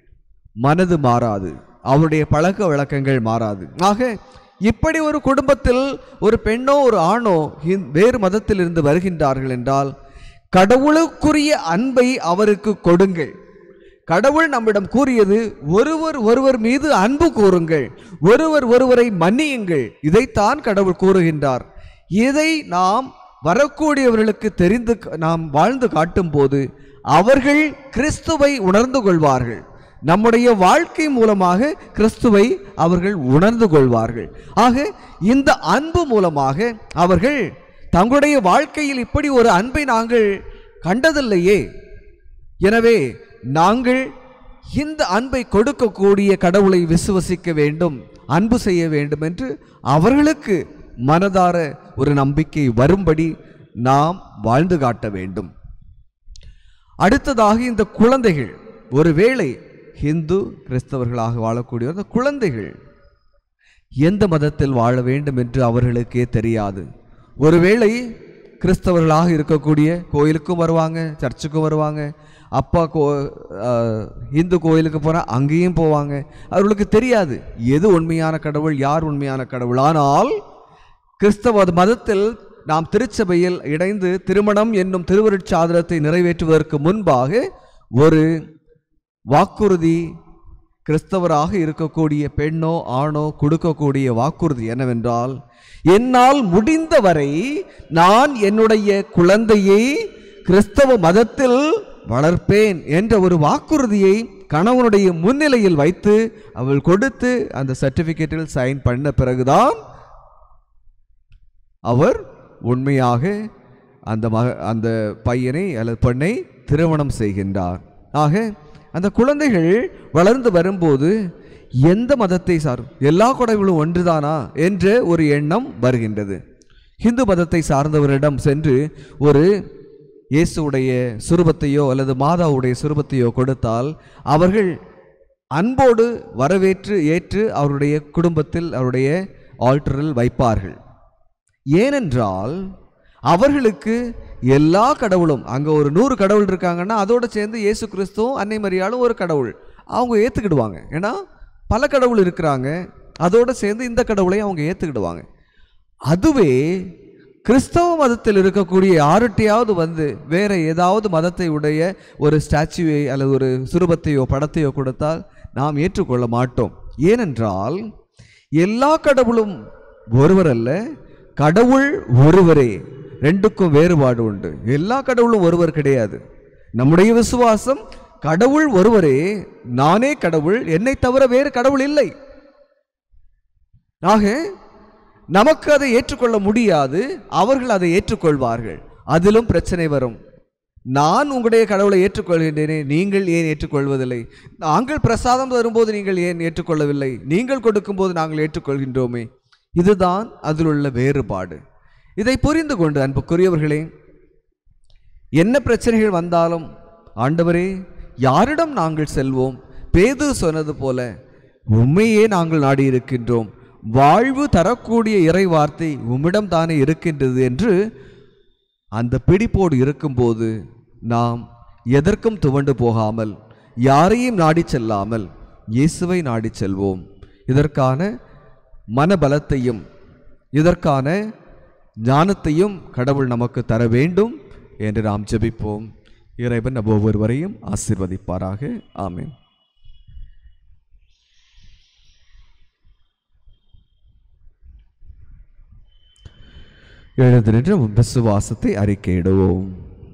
மனது மாறாது அவருடைய பழக்க வழக்கங்கள் மாறாது ஆக இப்படி ஒரு குடும்பத்தில் ஒரு பெண்ணோ ஒரு ஆணோ ஹிந்- வேறு மதத்திலிருந்து வருகின்றார்கள் என்றால் கடவுளுக்குரிய அன்பை அவருக்கு கொடுங்கள் கடவுள் நம்மிடம் கூறியது ஒருவர் ஒருவர் மீது அன்பு கூறுங்கள் ஒருவர் ஒருவரை மன்னியுங்கள் இதைத்தான் கடவுள் கூறுகின்றார் இதை நாம் வரக்கூடியவர்களுக்கு தெரிந்து க- நாம் வாழ்ந்து காட்டும்போது அவர்கள் கிறிஸ்துவை உணர்ந்து கொள்வார்கள் நம்முடைய வாழ்க்கை மூலமாக கிறிஸ்துவை அவர்கள் உணர்ந்து கொள்வார்கள் ஆக இந்த அன்பு மூலமாக அவர்கள் தங்களுடைய வாழ்க்கையில் இப்படி ஒரு அன்பை நாங்கள் கண்டதில்லையே எனவே நாங்கள் இந்த அன்பை கொடுக்கக்கூடிய கடவுளை விசுவசிக்க வேண்டும் அன்பு செய்ய வேண்டும் என்று அவர்களுக்கு மனதார ஒரு நம்பிக்கை வரும்படி நாம் வாழ்ந்து காட்ட வேண்டும் அடுத்ததாக இந்த குழந்தைகள் ஒருவேளை ஹிந்து கிறிஸ்தவர்களாக வாழக்கூடிய அந்த குழந்தைகள் எந்த மதத்தில் வாழ வேண்டும் என்று அவர்களுக்கே தெரியாது ஒருவேளை கிறிஸ்தவர்களாக இருக்கக்கூடிய கோயிலுக்கும் வருவாங்க சர்ச்சுக்கும் வருவாங்க அப்பா கோ அஹ், இந்து கோயிலுக்கு போனால் அங்கேயும் போவாங்க அவர்களுக்கு தெரியாது எது உண்மையான கடவுள் யார் உண்மையான கடவுள் ஆனால் கிறிஸ்தவ மதத்தில் நாம் திருச்சபையில் இணைந்து திருமணம் என்னும் திருவருட்சாதனத்தை நிறைவேற்றுவதற்கு முன்பாக ஒரு வாக்குறுதி கிறிஸ்தவராக இருக்கக்கூடிய பெண்ணோ ஆணோ கொடுக்கக்கூடிய வாக்குறுதி என்னவென்றால் என்னால் முடிந்தவரை நான் என்னுடைய குழந்தையை கிறிஸ்தவ மதத்தில் வளர்ப்பேன் என்ற ஒரு வாக்குறுதியை கணவனுடைய முன்னிலையில் வைத்து அவள் கொடுத்து அந்த சர்டிபிகேட்டில் சைன் பண்ண பிறகுதான் அவர் உண்மையாக அந்த மக அந்த பையனை அல்லது பெண்ணை திருமணம் செய்கின்றார் ஆக அந்த குழந்தைகள் வளர்ந்து வரும்போது எந்த மதத்தை சார் எல்லா கடவுளும் ஒன்றுதானா என்ற ஒரு எண்ணம் வருகின்றது ஹிந்து மதத்தை சார்ந்தவரிடம் சென்று ஒரு இயேசுவுடைய சுரூபத்தையோ அல்லது மாதாவுடைய சுரூபத்தையோ கொடுத்தால் அவர்கள் அன்போடு வரவேற்று ஏற்று அவருடைய குடும்பத்தில் அவருடைய ஆல்டரில் வைப்பார்கள் ஏனென்றால் அவர்களுக்கு எல்லா கடவுளும் அங்கே ஒரு நூறு கடவுள் இருக்காங்கன்னா அதோடு சேர்ந்து இயேசு கிறிஸ்துவும் அன்னை மரியாளும் ஒரு கடவுள் அவங்க ஏற்றுக்கிடுவாங்க ஏன்னா பல கடவுள் இருக்கிறாங்க அதோடு சேர்ந்து இந்த கடவுளை அவங்க ஏற்றுக்கிடுவாங்க அதுவே கிறிஸ்தவ மதத்தில் இருக்கக்கூடிய யார்கிட்டையாவது வந்து வேற ஏதாவது மதத்தை உடைய ஒரு ஸ்டாச்சுவை அல்லது ஒரு சுரூபத்தையோ படத்தையோ கொடுத்தால் நாம் ஏற்றுக்கொள்ள மாட்டோம் ஏனென்றால் எல்லா கடவுளும் ஒருவர் அல்ல கடவுள் ஒருவரே ரெண்டுக்கும் வேறுபாடு உண்டு எல்லா கடவுளும் ஒருவர் கிடையாது நம்முடைய விசுவாசம் கடவுள் ஒருவரே நானே கடவுள் என்னை தவிர வேறு கடவுள் இல்லை ஆக நமக்கு அதை ஏற்றுக்கொள்ள முடியாது அவர்கள் அதை ஏற்றுக்கொள்வார்கள் அதிலும் பிரச்சனை வரும் நான் உங்களுடைய கடவுளை ஏற்றுக்கொள்கின்றேனே நீங்கள் ஏன் ஏற்றுக்கொள்வதில்லை நாங்கள் பிரசாதம் வரும்போது நீங்கள் ஏன் ஏற்றுக்கொள்ளவில்லை நீங்கள் கொடுக்கும்போது நாங்கள் ஏற்றுக்கொள்கின்றோமே இதுதான் அதில் உள்ள வேறுபாடு இதை புரிந்து கொண்டு அன்புக்குரியவர்களே என்ன பிரச்சனைகள் வந்தாலும் ஆண்டவரே யாரிடம் நாங்கள் செல்வோம் பேது சொன்னது போல உண்மையே நாங்கள் நாடி இருக்கின்றோம் வாழ்வு தரக்கூடிய இறை வார்த்தை உம்மிடம் தானே இருக்கின்றது என்று அந்த பிடிப்போடு இருக்கும்போது நாம் எதற்கும் துவண்டு போகாமல் யாரையும் நாடிச் செல்லாமல் இயேசுவை நாடிச் செல்வோம் இதற்கான மனபலத்தையும் இதற்கான ஞானத்தையும் கடவுள் நமக்கு தர வேண்டும் என்று நாம் ஜெபிப்போம் இறைவன் நம் ஒவ்வொருவரையும் ஆசீர்வதிப்பாராக ஆமென் எழுந்து நின்று உம் விசுவாசத்தை அறிக்கையிடுவோம்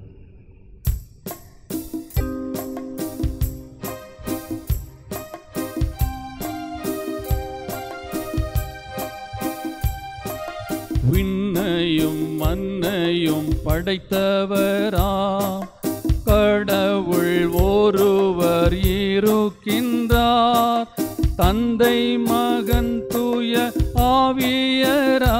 விண்ணையும் மண்ணையும் படைத்தவரா கடவுள் ஒருவர் இருக்கின்றார் தந்தை மகன் தூய ஆவியரா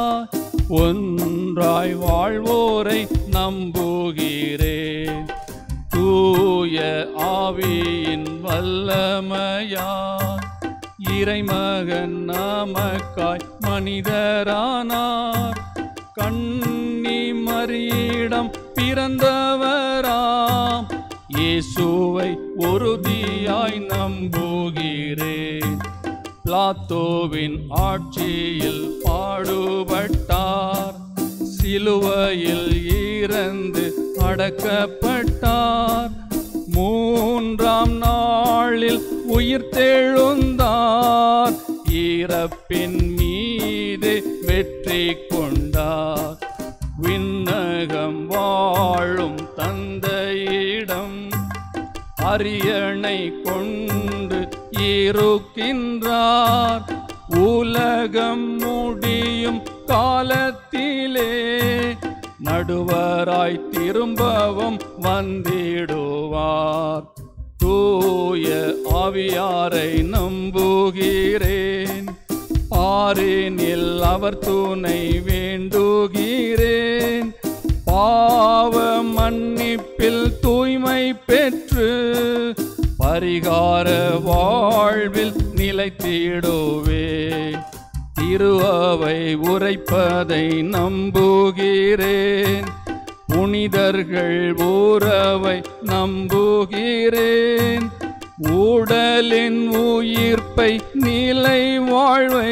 ஒன்றாய் வாழ்வோரை நம்புகிறேன் தூய ஆவியின் வல்லமையார் இறைமகன் நமக்காய் மனிதரானார் கண்ணி மரியிடம் பிறந்தவராம் இயேசுவை உறுதியாய் நம்புகிறேன் பிளாத்தோவின் ஆட்சியில் பாடுபட்டார் சிலுவையில் இறந்து அடக்கப்பட்டார் மூன்றாம் நாளில் உயிர் தெழுந்தார் இறப்பின் மீது வெற்றி கொண்டார் விண்ணகம் வாழும் தந்தையிடம் அரியணை கொண்டு இருக்கின்றார் உலகம் முடியும் காலத்திலே நடுவராய் திரும்பவும் வந்திடுவார் தூய ஆவியாரை நம்புகிறேன் ஆரேனில் அவர் துணை வேண்டுகிறேன் பாவ மன்னிப்பில் தூய்மை பெற்று பரிகார வாழ்வில் நிலைத்திடுவேன் திருஅவை உரைப்பதை நம்புகிறேன் புனிதர்கள் உறவை நம்புகிறேன் உடலின் உயிர்ப்பை நிலை வாழ்வை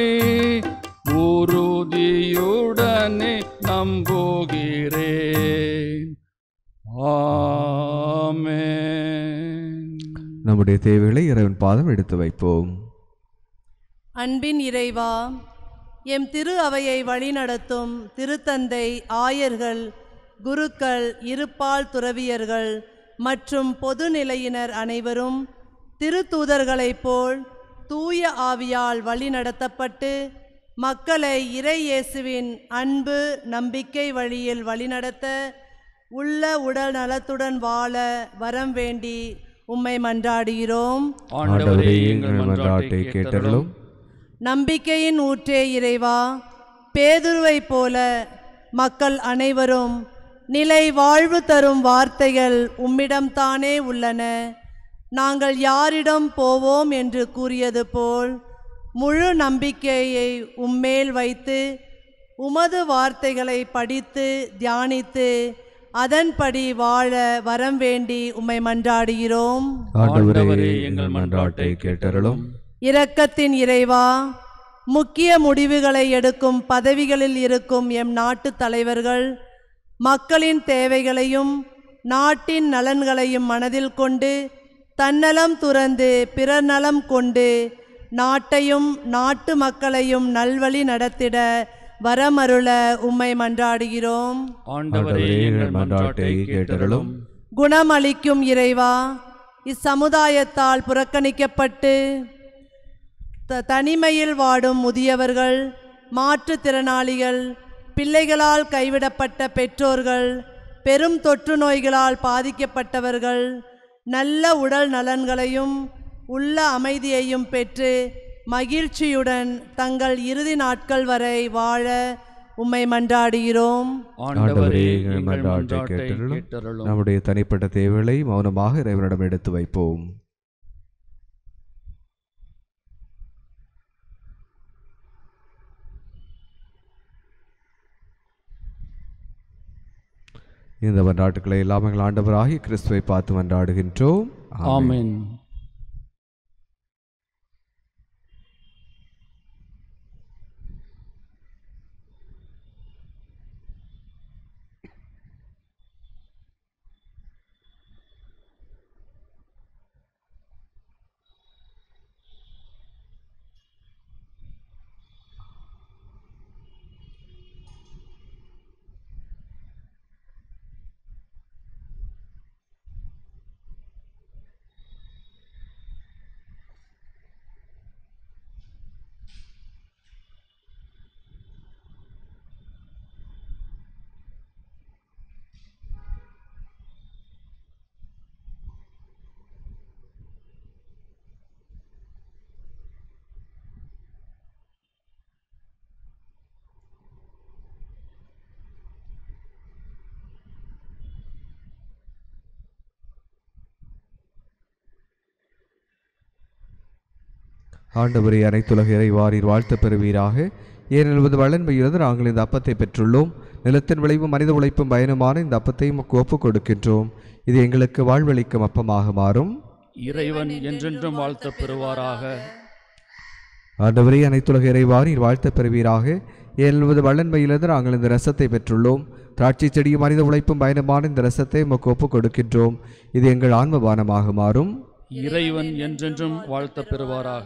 உறுதியுடனே நம்புகிறேன் ஆமென் நம்முடைய தேவைகளை இறைவன் பாதம் எடுத்து வைப்போம் அன்பின் இறைவா எம் திரு அவையை வழிநடத்தும் திருத்தந்தை ஆயர்கள் குருக்கள் இருப்பால் துறவியர்கள் மற்றும் பொதுநிலையினர் அனைவரும் திருத்தூதர்களைப் போல் தூய ஆவியால் வழிநடத்தப்பட்டு மக்களை இறை இயேசுவின் அன்பு நம்பிக்கை வழியில் வழிநடத்த உள்ள உடல் நலத்துடன் வாழ வரம் வேண்டி உம்மை மன்றாடுகிறோம் ஆண்டவரே எங்கள் மன்றாட்டை கேட்டருளும் நம்பிக்கையின் ஊற்றே இறைவா பேதுருவைப் போல மக்கள் அனைவரும் நிலை வாழ்வு தரும் வார்த்தைகள் உம்மிடம்தானே உள்ளன நாங்கள் யாரிடம் போவோம் என்று கூறியது போல் முழு நம்பிக்கையை உம்மேல் வைத்து உமது வார்த்தைகளை படித்து தியானித்து அதன்படி வாழ வரம் வேண்டி உம்மை மன்றாடுகிறோம் ஆண்டவரே எங்கள் மன்றாட்டை கேட்டருளும் இரக்கத்தின் இறைவா முக்கிய முடிவுகளை எடுக்கும் பதவிகளில் இருக்கும் எம் நாட்டு தலைவர்கள் மக்களின் தேவைகளையும் நாட்டின் நலன்களையும் மனதில் கொண்டு தன்னலம் துறந்து பிறர் நலம் கொண்டு நாட்டையும் நாட்டு மக்களையும் நல்வழி நடத்திட வரமருள உம்மை மன்றாடுகிறோம் ஆண்டவரே எங்கள் மன்றாட்டை கேட்டருளும் குணமளிக்கும் இறைவா இச்சமுதாயத்தால் புறக்கணிக்கப்பட்டு த தனிமையில் வாடும் முதியவர்கள் மாற்றுத்திறனாளிகள் பிள்ளைகளால் கைவிடப்பட்ட பெற்றோர்கள் பெரும் தொற்று நோய்களால் பாதிக்கப்பட்டவர்கள் நல்ல உடல் நலன்களையும் உள்ள அமைதியையும் பெற்று மகிழ்ச்சியுடன் தங்கள் இறுதி நாட்கள் வரை வாழ உம்மை மன்றாடுகிறோம் ஆண்டவரே எங்கள் மன்றாட்டை கேட்டருளும் கேட்டருளும் நம்முடைய தனிப்பட்ட தேவைகளை மௌனமாக இறைவனிடம் எடுத்து வைப்போம் இந்த மன்றாட்டுக்களை எல்லாம் எங்கள் ஆண்டவராகிய கிறிஸ்துவை பார்த்து மன்றாடுகின்றோம் ஆமென் ஆண்டவரே அனைத்துலக இறைவாரீர் வாழ்த்த பெறுவீராக ஏனென்பது வளன்பையிலிருந்து நாங்கள் இந்த அப்பத்தை பெற்றுள்ளோம் நிலத்தின் விளைவும் மனித உழைப்பும் பயனுமான இந்த அப்பத்தை உமக்கு ஒப்புக் கொடுக்கின்றோம் இது எங்களுக்கு வாழ்வளிக்கும் அப்பமாக மாறும் இறைவன் என்றென்றும் வாழ்த்த பெறுவாராக ஆண்டவரே அனைத்துலக இறைவாரீர் வாழ்த்த பெறுவீராக ஏனென்பது வளன்பையிலிருந்து நாங்கள் இந்த ரசத்தை பெற்றுள்ளோம் திராட்சை செடியும் மனித உழைப்பும் பயனுமான இந்த ரசத்தை உமக்கு ஒப்புக் கொடுக்கின்றோம் இது எங்கள் ஆன்மபானமாக மாறும் இறைவன் என்றென்றும் வாழ்த்த பெறுவாராக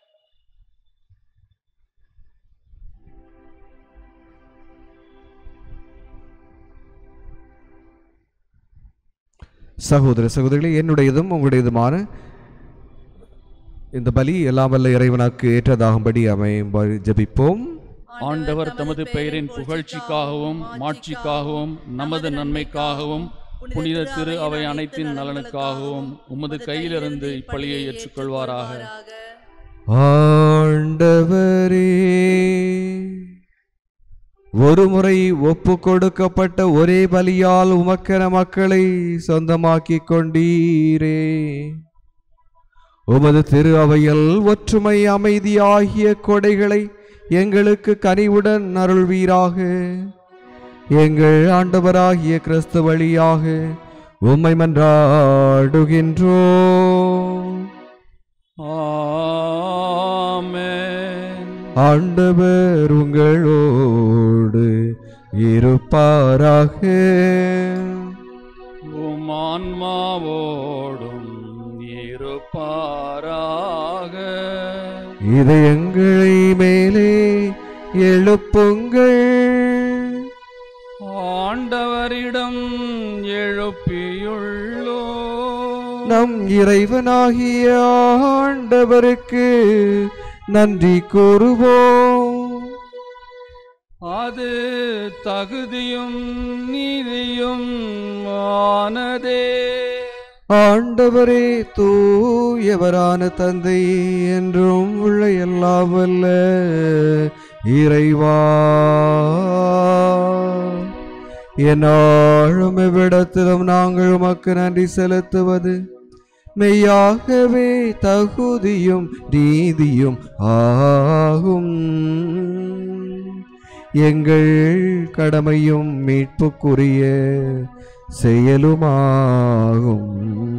சகோதர சகோதரிகளே என்னுடையதும் உங்களுடையதுமான இந்த பலி எல்லாம் வல்ல இறைவனுக்கு ஏற்றதாகும்படி அமையும்படி ஜெபிப்போம் ஆண்டவர் தமது பெயரின் புகழ்ச்சிக்காகவும் மாட்சிக்காகவும் நமது நன்மைக்காகவும் புனித திரு அவை அனைத்தின் நலனுக்காகவும் உமது கையிலிருந்து இப்பலியை ஏற்றுக்கொள்வாராக ஆண்டவரே ஒருமுறை ஒப்பு கொடுக்கப்பட்ட ஒரே பலியால் உமக்கென மக்களை சொந்தமாக்கிக் கொண்டீரே உமது திரு அவையில் ஒற்றுமை அமைதி ஆகிய கொடைகளை எங்களுக்கு கனிவுடன் அருள்வீராக எங்கள் ஆண்டவராகிய கிறிஸ்து வழியாக உம்மை மன்றாடுகின்றோம் ஆமென் ஆண்டவர் உங்களோடு இருப்பாராக உம் ஆன்மாவோடும் இருப்பாராக இதயங்களை மேலே எழுப்புங்கள் ஆண்டவரிடம் எழுப்பியுள்ளோ நம் இறைவனாகிய ஆண்டவருக்கு நன்றி கூறுவோம் அது தகுதியும் நீதியும் ஆனதே ஆண்டவரே தூயவரான தந்தை என்றும் உள்ள எல்லாம் வல்ல இறைவா என்னாலும் எவ்விடத்திலும் நாங்கள் உமக்கு நன்றி செலுத்துவது மெய்யாகவே தகுதியும் நீதியும் ஆகும் எங்கள் கடமையும் மீட்புக்குரிய செயலுமாகும்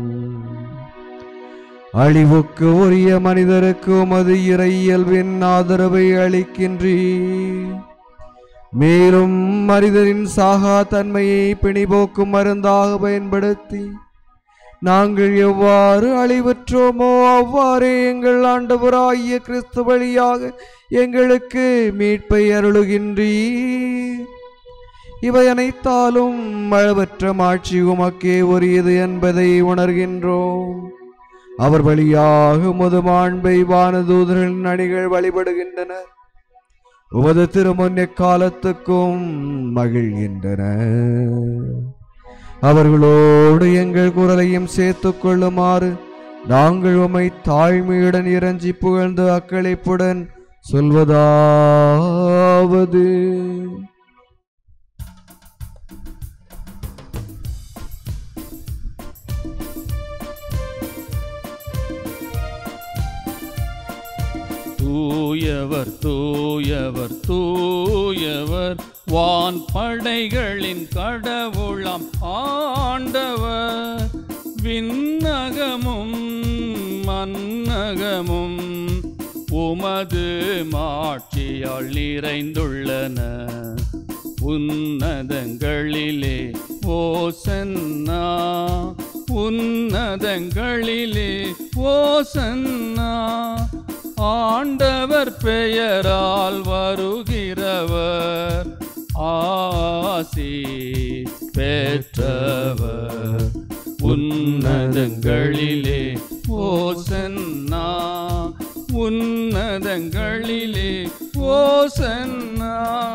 அழிவுக்கு உரிய மனிதருக்கு உமது இறை இயல்பின் ஆதரவை அளிக்கின்றீர் மேலும் மனிதரின் சாகா தன்மையை பிணிபோக்கும் மருந்தாக பயன்படுத்தி நாங்கள் எவ்வாறு அழிவற்றோமோ அவ்வாறே எங்கள் ஆண்டவராகிய கிறிஸ்து வழியாக எங்களுக்கு மீட்பை அருளுகின்றீர் இவை அனைத்தாலும் அளவற்ற மாட்சி உமக்கே உரியது என்பதை உணர்கின்றோம் அவர் வழியாக உமது மாண்பை வானதூதர்களின் அணிகள் வழிபடுகின்றன உமது திருமுன் எக்காலத்துக்கும் மகிழ்கின்றன அவர்களோடு எங்கள் குரலையும் சேர்த்துக் கொள்ளுமாறு நாங்கள் உமை தாழ்மையுடன் இறஞ்சி புகழ்ந்து அக்களிப்புடன் சொல்வதாவது தூயவர் தூயவர் தூயவர் வான் படைகளின் கடவுளாம் ஆண்டவர் விண்ணகமும் மன்னகமும் உமது மாட்சியால் நிறைந்துள்ளன உன்னதங்களிலே ஓசன்னா உன்னதங்களிலே ஓசன்னா ஆண்டவர் பெயரால் வருகிறவர் ஆசி பெற்றவர் உன்னதங்களிலே ஓசன்னா உன்னதங்களிலே ஓசன்னா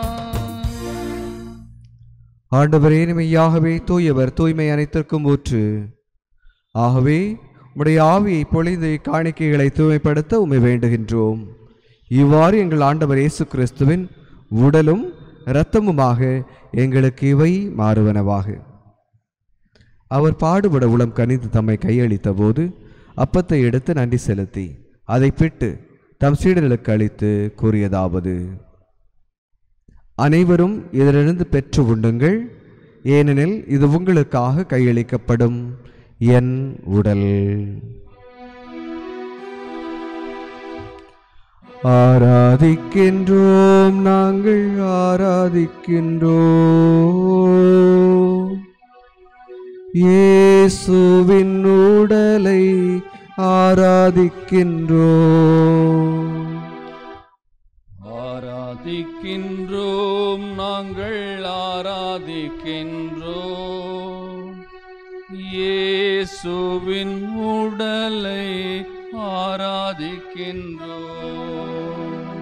ஆண்டவரே மெய்யாகவே தூயவர் தூய்மை அனைத்திற்கும் ஊற்று ஆகவே உம்முடைய ஆவியை பொழிந்து காணிக்கைகளை தூய்மைப்படுத்த உம்மை வேண்டுகின்றோம் இவ்வாறு எங்கள் ஆண்டவர் இயேசு கிறிஸ்துவின் உடலும் இரத்தமுமாக எங்களுக்கு இவை மாறுவனவாக அவர் பாடுபட உளம் கனிந்து தம்மை கையளித்த போது அப்பத்தை எடுத்து நன்றி செலுத்தி அதை பிட்டு தம் சீடர்களுக்கு அளித்து கூறியதாவது அனைவரும் இதிலிருந்து பெற்று உண்ணுங்கள் ஏனெனில் இது உங்களுக்காக கையளிக்கப்படும் என் உடல் ஆராதிக்கின்றோம் நாங்கள் ஆராதிக்கின்றோம் இயேசுவின் உடலை ஆராதிக்கின்றோம் ஆராதிக்கின்றோம் நாங்கள் ஆராதிக்கின்றோம் இயேசுவின் உடலை ஆராதிக்கின்றோம்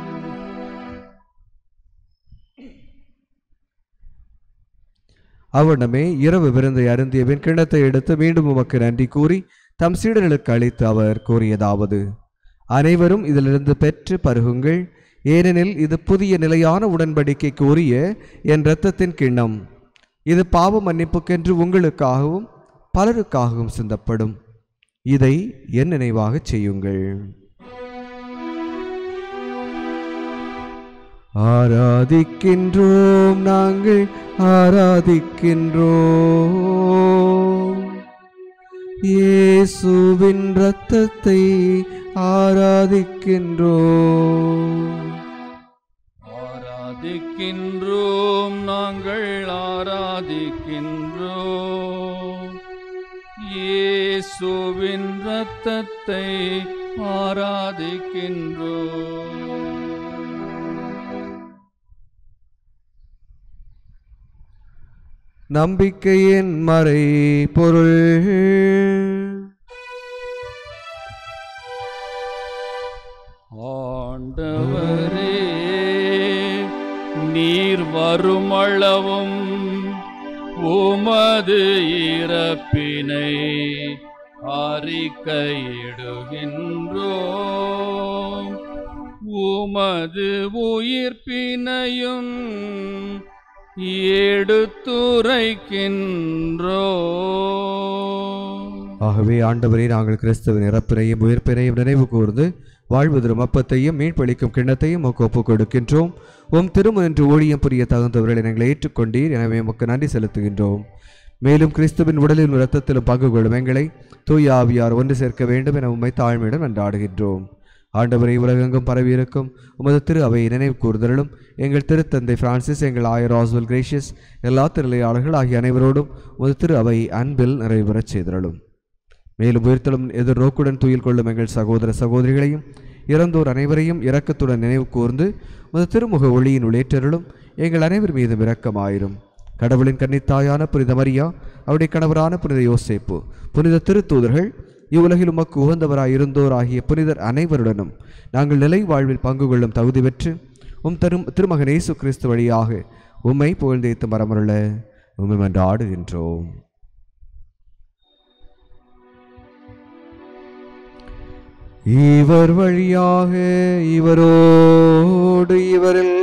அவனமே இரவு விருந்தை அருந்தியபின் கிண்ணத்தை எடுத்து மீண்டும் உமக்கு நன்றி கூறி தம் சீடர்களுக்கு அளித்து அவர் கூறியதாவது அனைவரும் இதிலிருந்து பெற்று பருகுங்கள் ஏனெனில் இது புதிய நிலையான உடன்படிக்கைக்கு உரிய என் இரத்தத்தின் கிண்ணம் இது பாவ மன்னிப்புக்கென்று உங்களுக்காகவும் பலருக்காகவும் சிந்தப்படும் இதை என் நினைவாகச் செய்யுங்கள் ஆராதிக்கின்றோம் நாங்கள் ஆராதிக்கின்றோம் இயேசுவின் இரத்தத்தை ஆராதிக்கின்றோம் ஆராதிக்கின்றோம் நாங்கள் ஆராதிக்கின்றோம் இயேசுவின் இரத்தத்தை ஆராதிக்கின்றோம் நம்பிக்கையின் மறை பொருள் ஆண்டவரே நீர் வருமளவும் உமது இறப்பினை அறிக்கையிடுகின்றோம் உமது உயிர்ப்பினையும் எடுத்துரைக்கின்றோம் ஆகவே ஆண்டவரே நாங்கள் கிறிஸ்துவின் இறப்பினையும் உயிர்ப்பினையும் நினைவு கூர்ந்து வாழ்வு தரும் அப்பத்தையும் மீன்பளிக்கும் கிண்ணத்தையும் உமக்கு ஒப்புக் கொடுக்கின்றோம் உம் திருமணன்று ஊழியம் புரிய தகுந்தவர்களை நாங்கள் ஏற்றுக்கொண்டீர் எனவே உமக்கு நன்றி செலுத்துகின்றோம் மேலும் கிறிஸ்துவின் உடலிலும் இரத்தத்திலும் பங்கு கொள்ளும் எங்களை தூய ஆவியார் ஒன்று சேர்க்க வேண்டும் என உம்மை தாழ்மையுடன் நன்றாடுகின்றோம் ஆண்டவரை உலகெங்கும் பரவியிருக்கும் உமது திரு அவை நினைவு கூர்தலும் எங்கள் திருத்தந்தை பிரான்சிஸ் எங்கள் ஆயர் ஆஸ்வல் கிரேஷியஸ் எல்லா திருநிலையாளர்கள் ஆகிய அனைவரோடும் உமது திரு அவை அன்பில் நிறைவுறச் செய்தருளும் மேலும் உயிர்த்தலும் எதிர்நோக்குடன் துயில் கொள்ளும் எங்கள் சகோதர சகோதரிகளையும் இறந்தோர் அனைவரையும் இரக்கத்துடன் நினைவு கூர்ந்து உமது திருமுக ஒளியின் உள்ளேற்றருளும் எங்கள் அனைவர் மீதும் இரக்கமாயிரும் கடவுளின் கன்னித்தாயான புனித மரியா அவருடைய கணவரான புனித யோசேப்பு புனித திருத்தூதர்கள் இவ்வுலகில் உமக்கு உகந்தவராய் இருந்தோர் ஆகிய புனிதர் அனைவருடனும் நாங்கள் நிலை வாழ்வில் பங்கு கொள்ளும் தகுதி பெற்று உம் தரும் திருமகன் இயேசு கிறிஸ்து வழியாக உம்மை புகழ்ந்தேத்து மரமருள உம்மை மன்றாடுகின்றோம் இவர் வழியாக இவரோடு இவரில்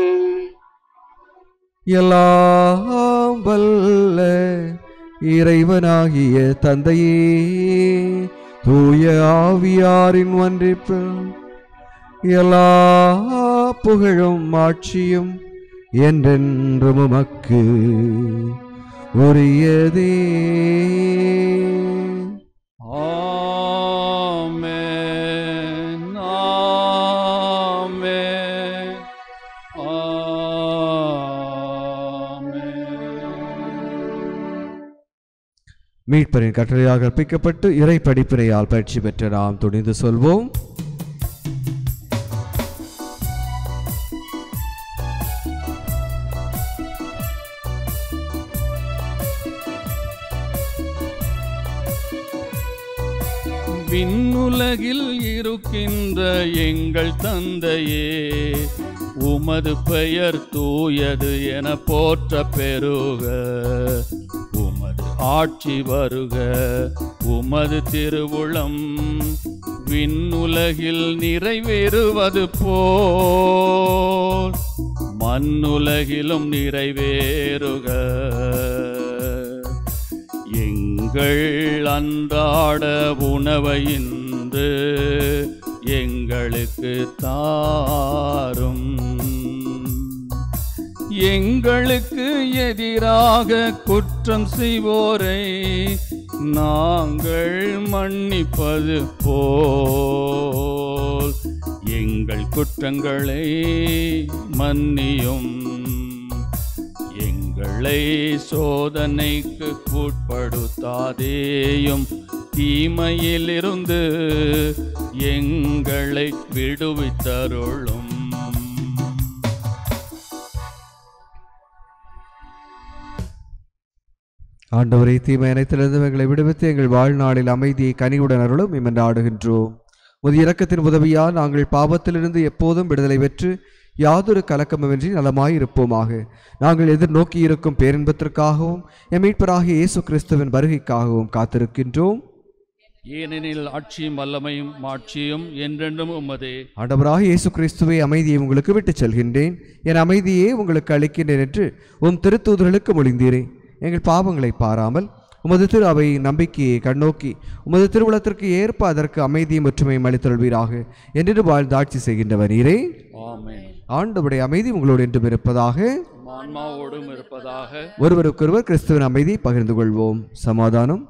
எல்லாம் வல்ல இறைவனாகிய தந்தையே தூய ஆவியாரின் ஒன்றிப்பில் எல்லா புகழும் ஆட்சியும் என்றென்றும் உமக்கு உரியதே ஆமென் ஆமென் ஆமென் மீட்பரின் கட்டளையாக கற்பிக்கப்பட்டு இறை படிப்பினையால் பயிற்சி பெற்ற நாம் துணிந்து சொல்வோம் விண்ணுலகில் இருக்கின்ற எங்கள் தந்தையே உமது பெயர் தூயது என போற்ற பெருக உமது ஆட்சி வருக உமது திருவுளம் விண்ணுலகில் நிறைவேறுவது போல் மண்ணுலகிலும் நிறைவேறுக எங்கள் அன்றாட உணவை இன்று எங்களுக்கு தாரும் எங்களுக்கு எதிராக குற்றம் செய்வோரை நாங்கள் மன்னிப்பது போல் எங்கள் குற்றங்களை மன்னியும் எங்களை சோதனைக்கு உட்படுத்தாதேயும் தீமையிலிருந்து எங்களை விடுவித்தருளும் ஆண்டவரை தீமை அனைத்திலிருந்து எங்களை விடுவித்து எங்கள் வாழ்நாளில் அமைதியை கனிவுடன் அருளும் இம்மன்றாடுகின்றோம் முதிய இரக்கத்தின் உதவியால் நாங்கள் பாவத்திலிருந்து எப்போதும் விடுதலை பெற்று யாதொரு கலக்கமுமின்றி நலமாய் இருப்போமாக நாங்கள் எதிர்நோக்கி இருக்கும் பேரின்பத்திற்காகவும் எம் மீட்பராகிய இயேசு கிறிஸ்துவின் வருகைக்காகவும் காத்திருக்கின்றோம் ஏனெனில் ஆட்சியும் வல்லமையும் மாட்சியும் என்றென்றும் உமதே ஆண்டவராக இயேசு கிறிஸ்துவை அமைதியை உங்களுக்கு விட்டுச் செல்கின்றேன் என் அமைதியே உங்களுக்கு அளிக்கின்றேன் என்று உம் திருத்தூதர்களுக்கு மொழிந்தீரே எங்கள் பாவங்களை பாராமல் உமது திரு அவை நம்பிக்கையை கண்ணோக்கி உமது திருவுளத்திற்கு ஏற்ப அதற்கு அமைதியும் ஒற்றுமையும் அளித்தருள்வீராக என்று வாழ்ந்து ஆட்சி செய்கின்றவர் நீரே ஆமென் ஆண்டவருடைய அமைதி உங்களோடு என்றும் இருப்பதாக உம் ஆன்மாவோடும் இருப்பதாக ஒருவருக்கொருவர் கிறிஸ்துவின் அமைதியை பகிர்ந்து கொள்வோம் சமாதானம்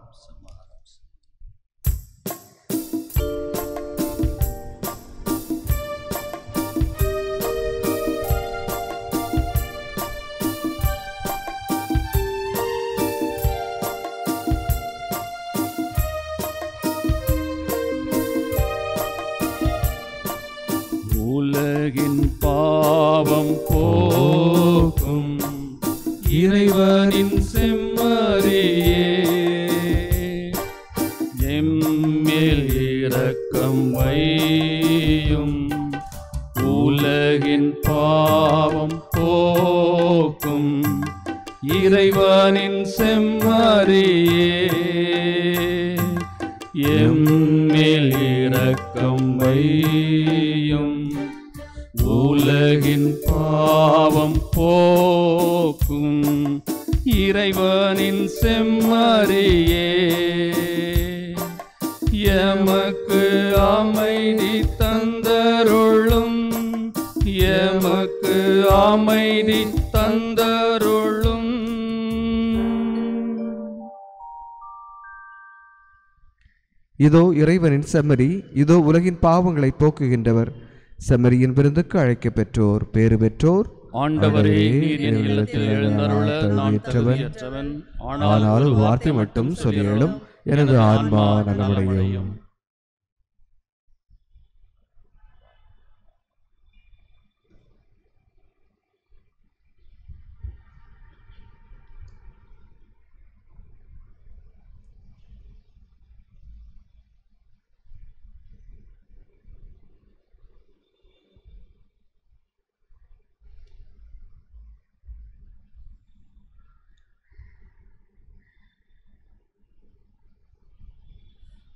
உலகின் பாவம் போக்கும் இறைவனின் செம்மறியே எம்மேல் இரக்கம் வையும் உலகின் பாவம் போக்கும் இறைவனின் செம்மறியே எம்மேல் இரக்கம் வையும் உலகின் பாவம் போக்கும் இறைவனின் செம்மறியே எமக்கு அமைதி தந்தருளும் எமக்கு அமைதி தந்தருளும் இதோ இறைவனின் செம்மறி இதோ உலகின் பாவங்களை போக்குகின்றவர் செம்மறியின் விருந்துக்கு அழைக்கப் பெற்றோர் பேறு பெற்றோர் ஆண்டவரே நீர் என் இல்லத்தில் எழுந்தருள நான் தகுதியற்றவன் ஆனால் ஒரு வார்த்தை மட்டும் சொல்லியலும் எனது ஆன்மா நலமடையும்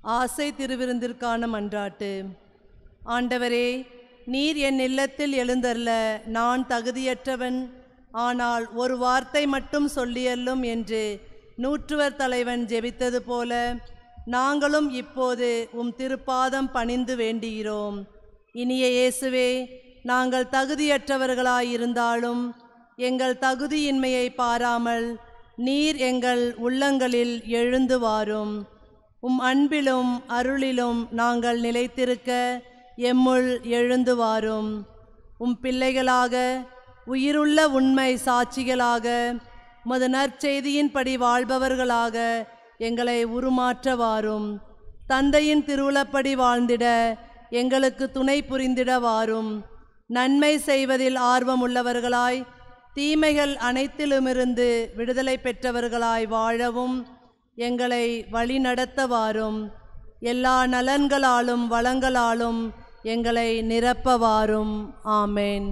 ஆசை திருவிருந்திற்கான மன்றாட்டு ஆண்டவரே நீர் என் இல்லத்தில் எழுந்தருள நான் தகுதியற்றவன் ஆனால் ஒரு வார்த்தை மட்டும் சொல்லியல்லும் என்று நூற்றுவர் தலைவன் ஜெபித்தது போல நாங்களும் இப்போது உம் திருப்பாதம் பணிந்து வேண்டுகிறோம் இனிய இயேசுவே நாங்கள் தகுதியற்றவர்களாயிருந்தாலும் எங்கள் தகுதியின்மையை பாராமல் நீர் எங்கள் உள்ளங்களில் எழுந்து வாரும் உம் அன்பிலும் அருளிலும் நாங்கள் நிலைத்திருக்க எம்முள் எழுந்து வாரும் உம் பிள்ளைகளாக உயிருள்ள உண்மை சாட்சிகளாக உமது நற்செய்தியின்படி வாழ்பவர்களாக எங்களை உருமாற்ற வாரும் தந்தையின் திருவுளப்படி வாழ்ந்திட எங்களுக்கு துணை புரிந்திட வாரும் நன்மை செய்வதில் ஆர்வமுள்ளவர்களாய் தீமைகள் அனைத்திலுமிருந்து விடுதலை பெற்றவர்களாய் வாழவும் எங்களை வழிநடத்த வாரும் எல்லா நலன்களாலும் வளங்களாலும் எங்களை நிரப்ப வாரும் ஆமேன்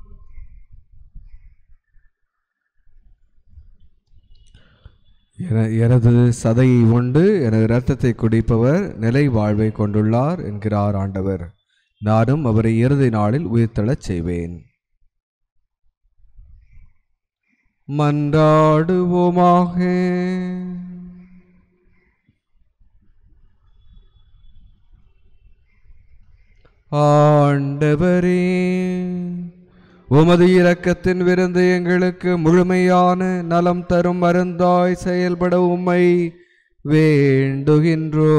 என- எனது சதையை உண்டு எனது இரத்தத்தை குடிப்பவர் நிலை வாழ்வை கொண்டுள்ளார் என்கிறார் ஆண்டவர் நானும் அவரை இறுதி நாளில் உயிர்த்தெழச் செய்வேன் மன்றாடுவோமாக ஆண்டவரே உமது இரக்கத்தின் விருந்து எங்களுக்கு முழுமையான நலம் தரும் மருந்தாய் செயல்பட உம்மை வேண்டுகின்றோ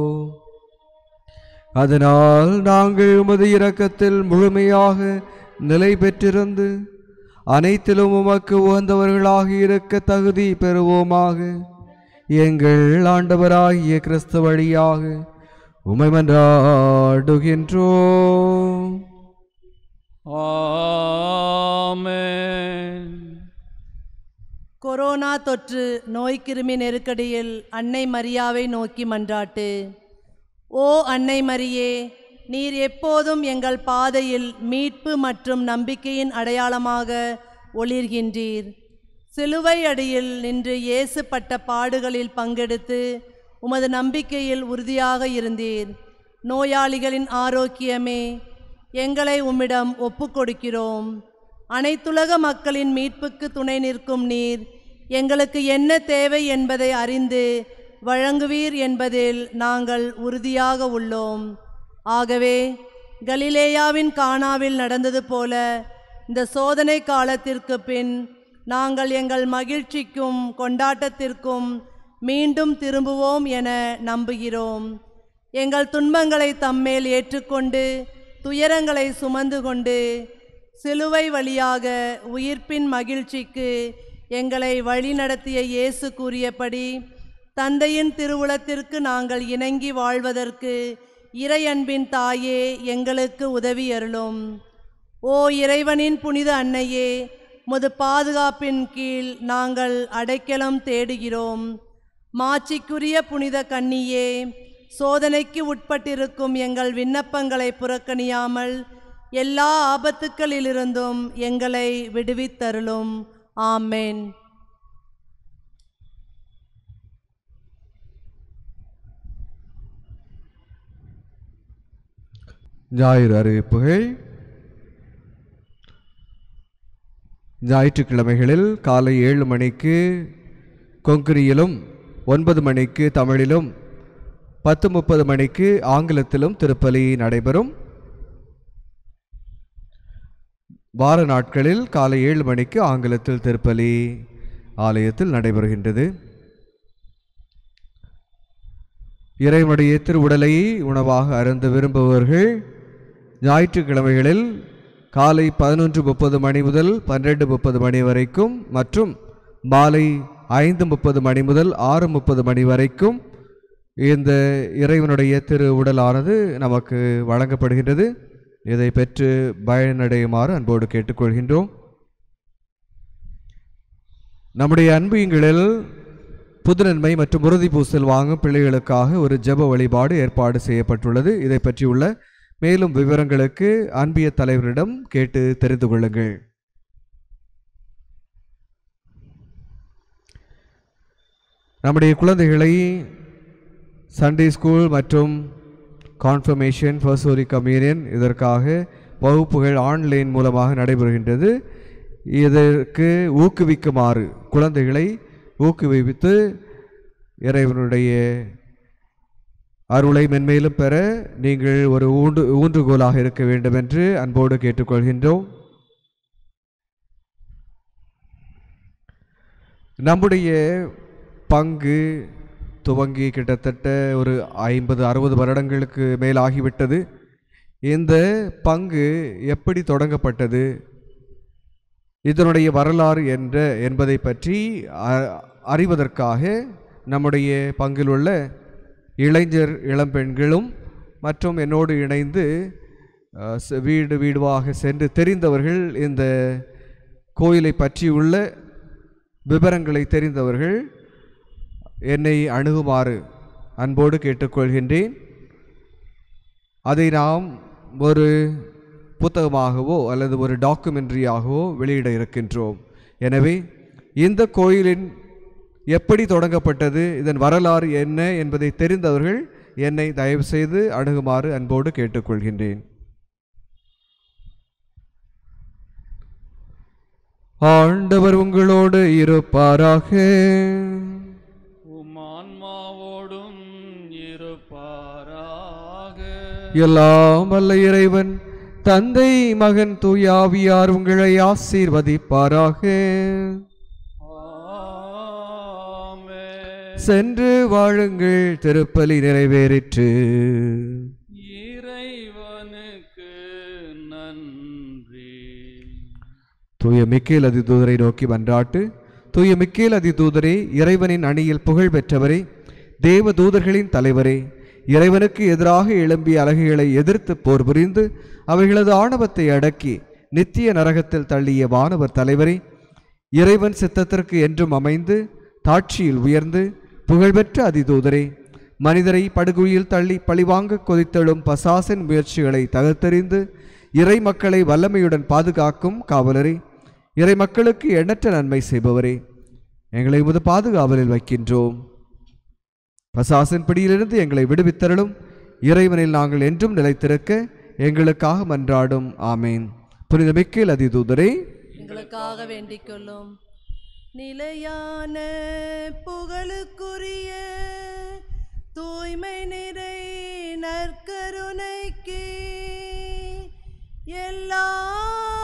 அதனால் நாங்கள் உமது இரக்கத்தில் முழுமையாக நிலை பெற்றிருந்து அனைத்திலும் உமக்கு உகந்தவர்களாக இருக்க தகுதி பெறுவோமாக எங்கள் ஆண்டவராகிய கிறிஸ்து வழியாக உமை மன்றாடுகின்றோம் ஆமென் கொரோனா தொற்று நோய்க்கிருமி நெருக்கடியில் அன்னை மரியாவை நோக்கி மன்றாட்டு ஓ அன்னை மரியே நீர் எப்போதும் எங்கள் பாதையில் மீட்பு மற்றும் நம்பிக்கையின் அடையாளமாக ஒளிர்கின்றீர் சிலுவை அடியில் நின்று இயேசு பட்ட பாடுகளில் பங்கெடுத்து உமது நம்பிக்கையில் உறுதியாக இருந்தீர் நோயாளிகளின் ஆரோக்கியமே எங்களை உம்மிடம் ஒப்புக்கொடுக்கிறோம் அனைத்துலக மக்களின் மீட்புக்கு துணை நிற்கும் நீர் எங்களுக்கு என்ன தேவை என்பதை அறிந்து வழங்குவீர் என்பதில் நாங்கள் உறுதியாக உள்ளோம் ஆகவே கலிலேயாவின் கானாவில் நடந்தது போல இந்த சோதனை காலத்திற்கு பின் நாங்கள் எங்கள் மகிழ்ச்சிக்கும் கொண்டாட்டத்திற்கும் மீண்டும் திரும்புவோம் என நம்புகிறோம் எங்கள் துன்பங்களை தம்மேல் ஏற்றுக்கொண்டு துயரங்களை சுமந்து கொண்டு சிலுவை வழியாக உயிர்ப்பின் மகிழ்ச்சிக்கு எங்களை வழிநடத்திய இயேசு கூறியபடி தந்தையின் திருவுளத்திற்கு நாங்கள் இணங்கி வாழ்வதற்கு இறையன்பின் தாயே எங்களுக்கு உதவி அருளும் ஓ இறைவனின் புனித அன்னையே முது பாதுகாப்பின் கீழ் நாங்கள் அடைக்கலம் தேடுகிறோம் மாட்சிக்குரிய புனித கன்னியே சோதனைக்கு உட்பட்டிருக்கும் எங்கள் விண்ணப்பங்களை புறக்கணியாமல் எல்லா ஆபத்துக்களிலிருந்தும் எங்களை விடுவித்தருளும் ஆமென் ஞாயிறு அறிவிப்புகள் ஞாயிற்றுக்கிழமைகளில் காலை ஏழு மணிக்கு கொங்கிரியிலும் ஒன்பது மணிக்கு தமிழிலும் பத்து முப்பது மணிக்கு ஆங்கிலத்திலும் திருப்பலி நடைபெறும் வார நாட்களில் காலை ஏழு மணிக்கு ஆங்கிலத்தில் திருப்பலி ஆலயத்தில் நடைபெறுகின்றது இறைவனுடைய திருவுடலை உணவாக அருந்த விரும்புபவர்கள் ஞாயிற்றுக்கிழமைகளில் காலை பதினொன்று முப்பது மணி முதல் பன்னிரெண்டு முப்பது மணி வரைக்கும் மற்றும் மாலை ஐந்து முப்பது மணி முதல் ஆறு முப்பது மணி வரைக்கும் இந்த இறைவனுடைய திரு உடலானது நமக்கு வழங்கப்படுகின்றது இதை பெற்று பயனடையுமாறு அன்போடு கேட்டுக்கொள்கின்றோம் நம்முடைய அன்புங்களில் புதுநன்மை மற்றும் உறுதி பூசல் வாங்கும் பிள்ளைகளுக்காக ஒரு ஜெப வழிபாடு ஏற்பாடு செய்யப்பட்டுள்ளது இதை பற்றியுள்ள மேலும் விவரங்களுக்கு அன்பிய தலைவரிடம் கேட்டு தெரிந்து கொள்ளுங்கள் நம்முடைய குழந்தைகளை சண்டே ஸ்கூல் மற்றும் கான்ஃபர்மேஷன் ஃபர்ஸ்ட் கம்யூனியன் இதற்காக வகுப்புகள் ஆன்லைன் மூலமாக நடைபெறுகின்றது இதற்கு ஊக்குவிக்குமாறு குழந்தைகளை ஊக்குவித்து இறைவனுடைய அருளை மென்மேலும் பெற நீங்கள் ஒரு ஊன்று ஊன்றுகோலாக இருக்க வேண்டும் என்று அன்போடு கேட்டுக்கொள்கின்றோம் நம்முடைய பங்கு துவங்கி கிட்டத்தட்ட ஒரு ஐம்பது அறுபது வருடங்களுக்கு மேலாகிவிட்டது இந்த பங்கு எப்படி தொடங்கப்பட்டது இதனுடைய வரலாறு என்ற என்பதை பற்றி அ- அறிவதற்காக நம்முடைய பங்கில் உள்ள இளைஞர் இளம்பெண்களும் மற்றும் என்னோடு இணைந்து அஹ், செ- வீடு வீடுவாக சென்று தெரிந்தவர்கள் இந்த கோயிலை பற்றியுள்ள விவரங்களை தெரிந்தவர்கள் என்னை அணுகுமாறு அன்போடு கேட்டுக்கொள்கின்றேன் அதை நாம் ஒரு புத்தகமாகவோ அல்லது ஒரு டாக்குமெண்ட்ரியாகவோ வெளியிட இருக்கின்றோம் எனவே இந்த கோயிலின் எப்படி தொடங்கப்பட்டது இதன் வரலாறு என்ன என்பதை தெரிந்தவர்கள் என்னை தயவு செய்து அணுகுமாறு அன்போடு கேட்டுக்கொள்கின்றேன் ஆண்டவர் உங்களோடு இருப்பாராக உம் ஆன்மாவோடும் இருப்பாராக எல்லாம் வல்ல இறைவன் தந்தை மகன் தூயாவியார் உங்களை ஆசீர்வதிப்பாராக ஆமென். சென்று வாழுங்கள் திருப்பலி நிறைவேறிற்று இறைவனுக்கு நன்றி தூய மிக்கேல் அதிதூதரை நோக்கி மன்றாட்டு தூய மிக்கேல் அதிதூதரே இறைவனின் அணியில் புகழ் பெற்றவரே தேவ தூதர்களின் தலைவரே இறைவனுக்கு எதிராக எழும்பிய அலகுகளை எதிர்த்து போர் புரிந்து அவைகளது ஆணவத்தை அடக்கி நித்திய நரகத்தில் தள்ளிய வானவர் தலைவரே இறைவன் சித்தத்திற்கு என்றும் அமைந்து தாட்சியில் உயர்ந்து புகழ்பெற்ற அதிதூதரே மனிதரை படுகுழியில் தள்ளி பழிவாங்க கொதித்தெழும் பசாசின் முயற்சிகளை தகர்த்தெறிந்து இறை மக்களை வல்லமையுடன் பாதுகாக்கும் காவலரே இறை மக்களுக்கு எண்ணற்ற நன்மை செய்பவரே எங்களை உமது பாதுகாவலில் வைக்கின்றோம் பசாசின் பிடியிலிருந்து எங்களை விடுவித்தருளும் இறைவனில் நாங்கள் என்றும் நிலைத்திருக்க எங்களுக்காக மன்றாடும் ஆமேன் புனித மிக்கேல் அதிதூதரே எங்களுக்காக வேண்டிக் கொள்ளும் நிலையான புகழுக்குரிய தூய்மை நிறை நற்கருணைக்கு எல்லா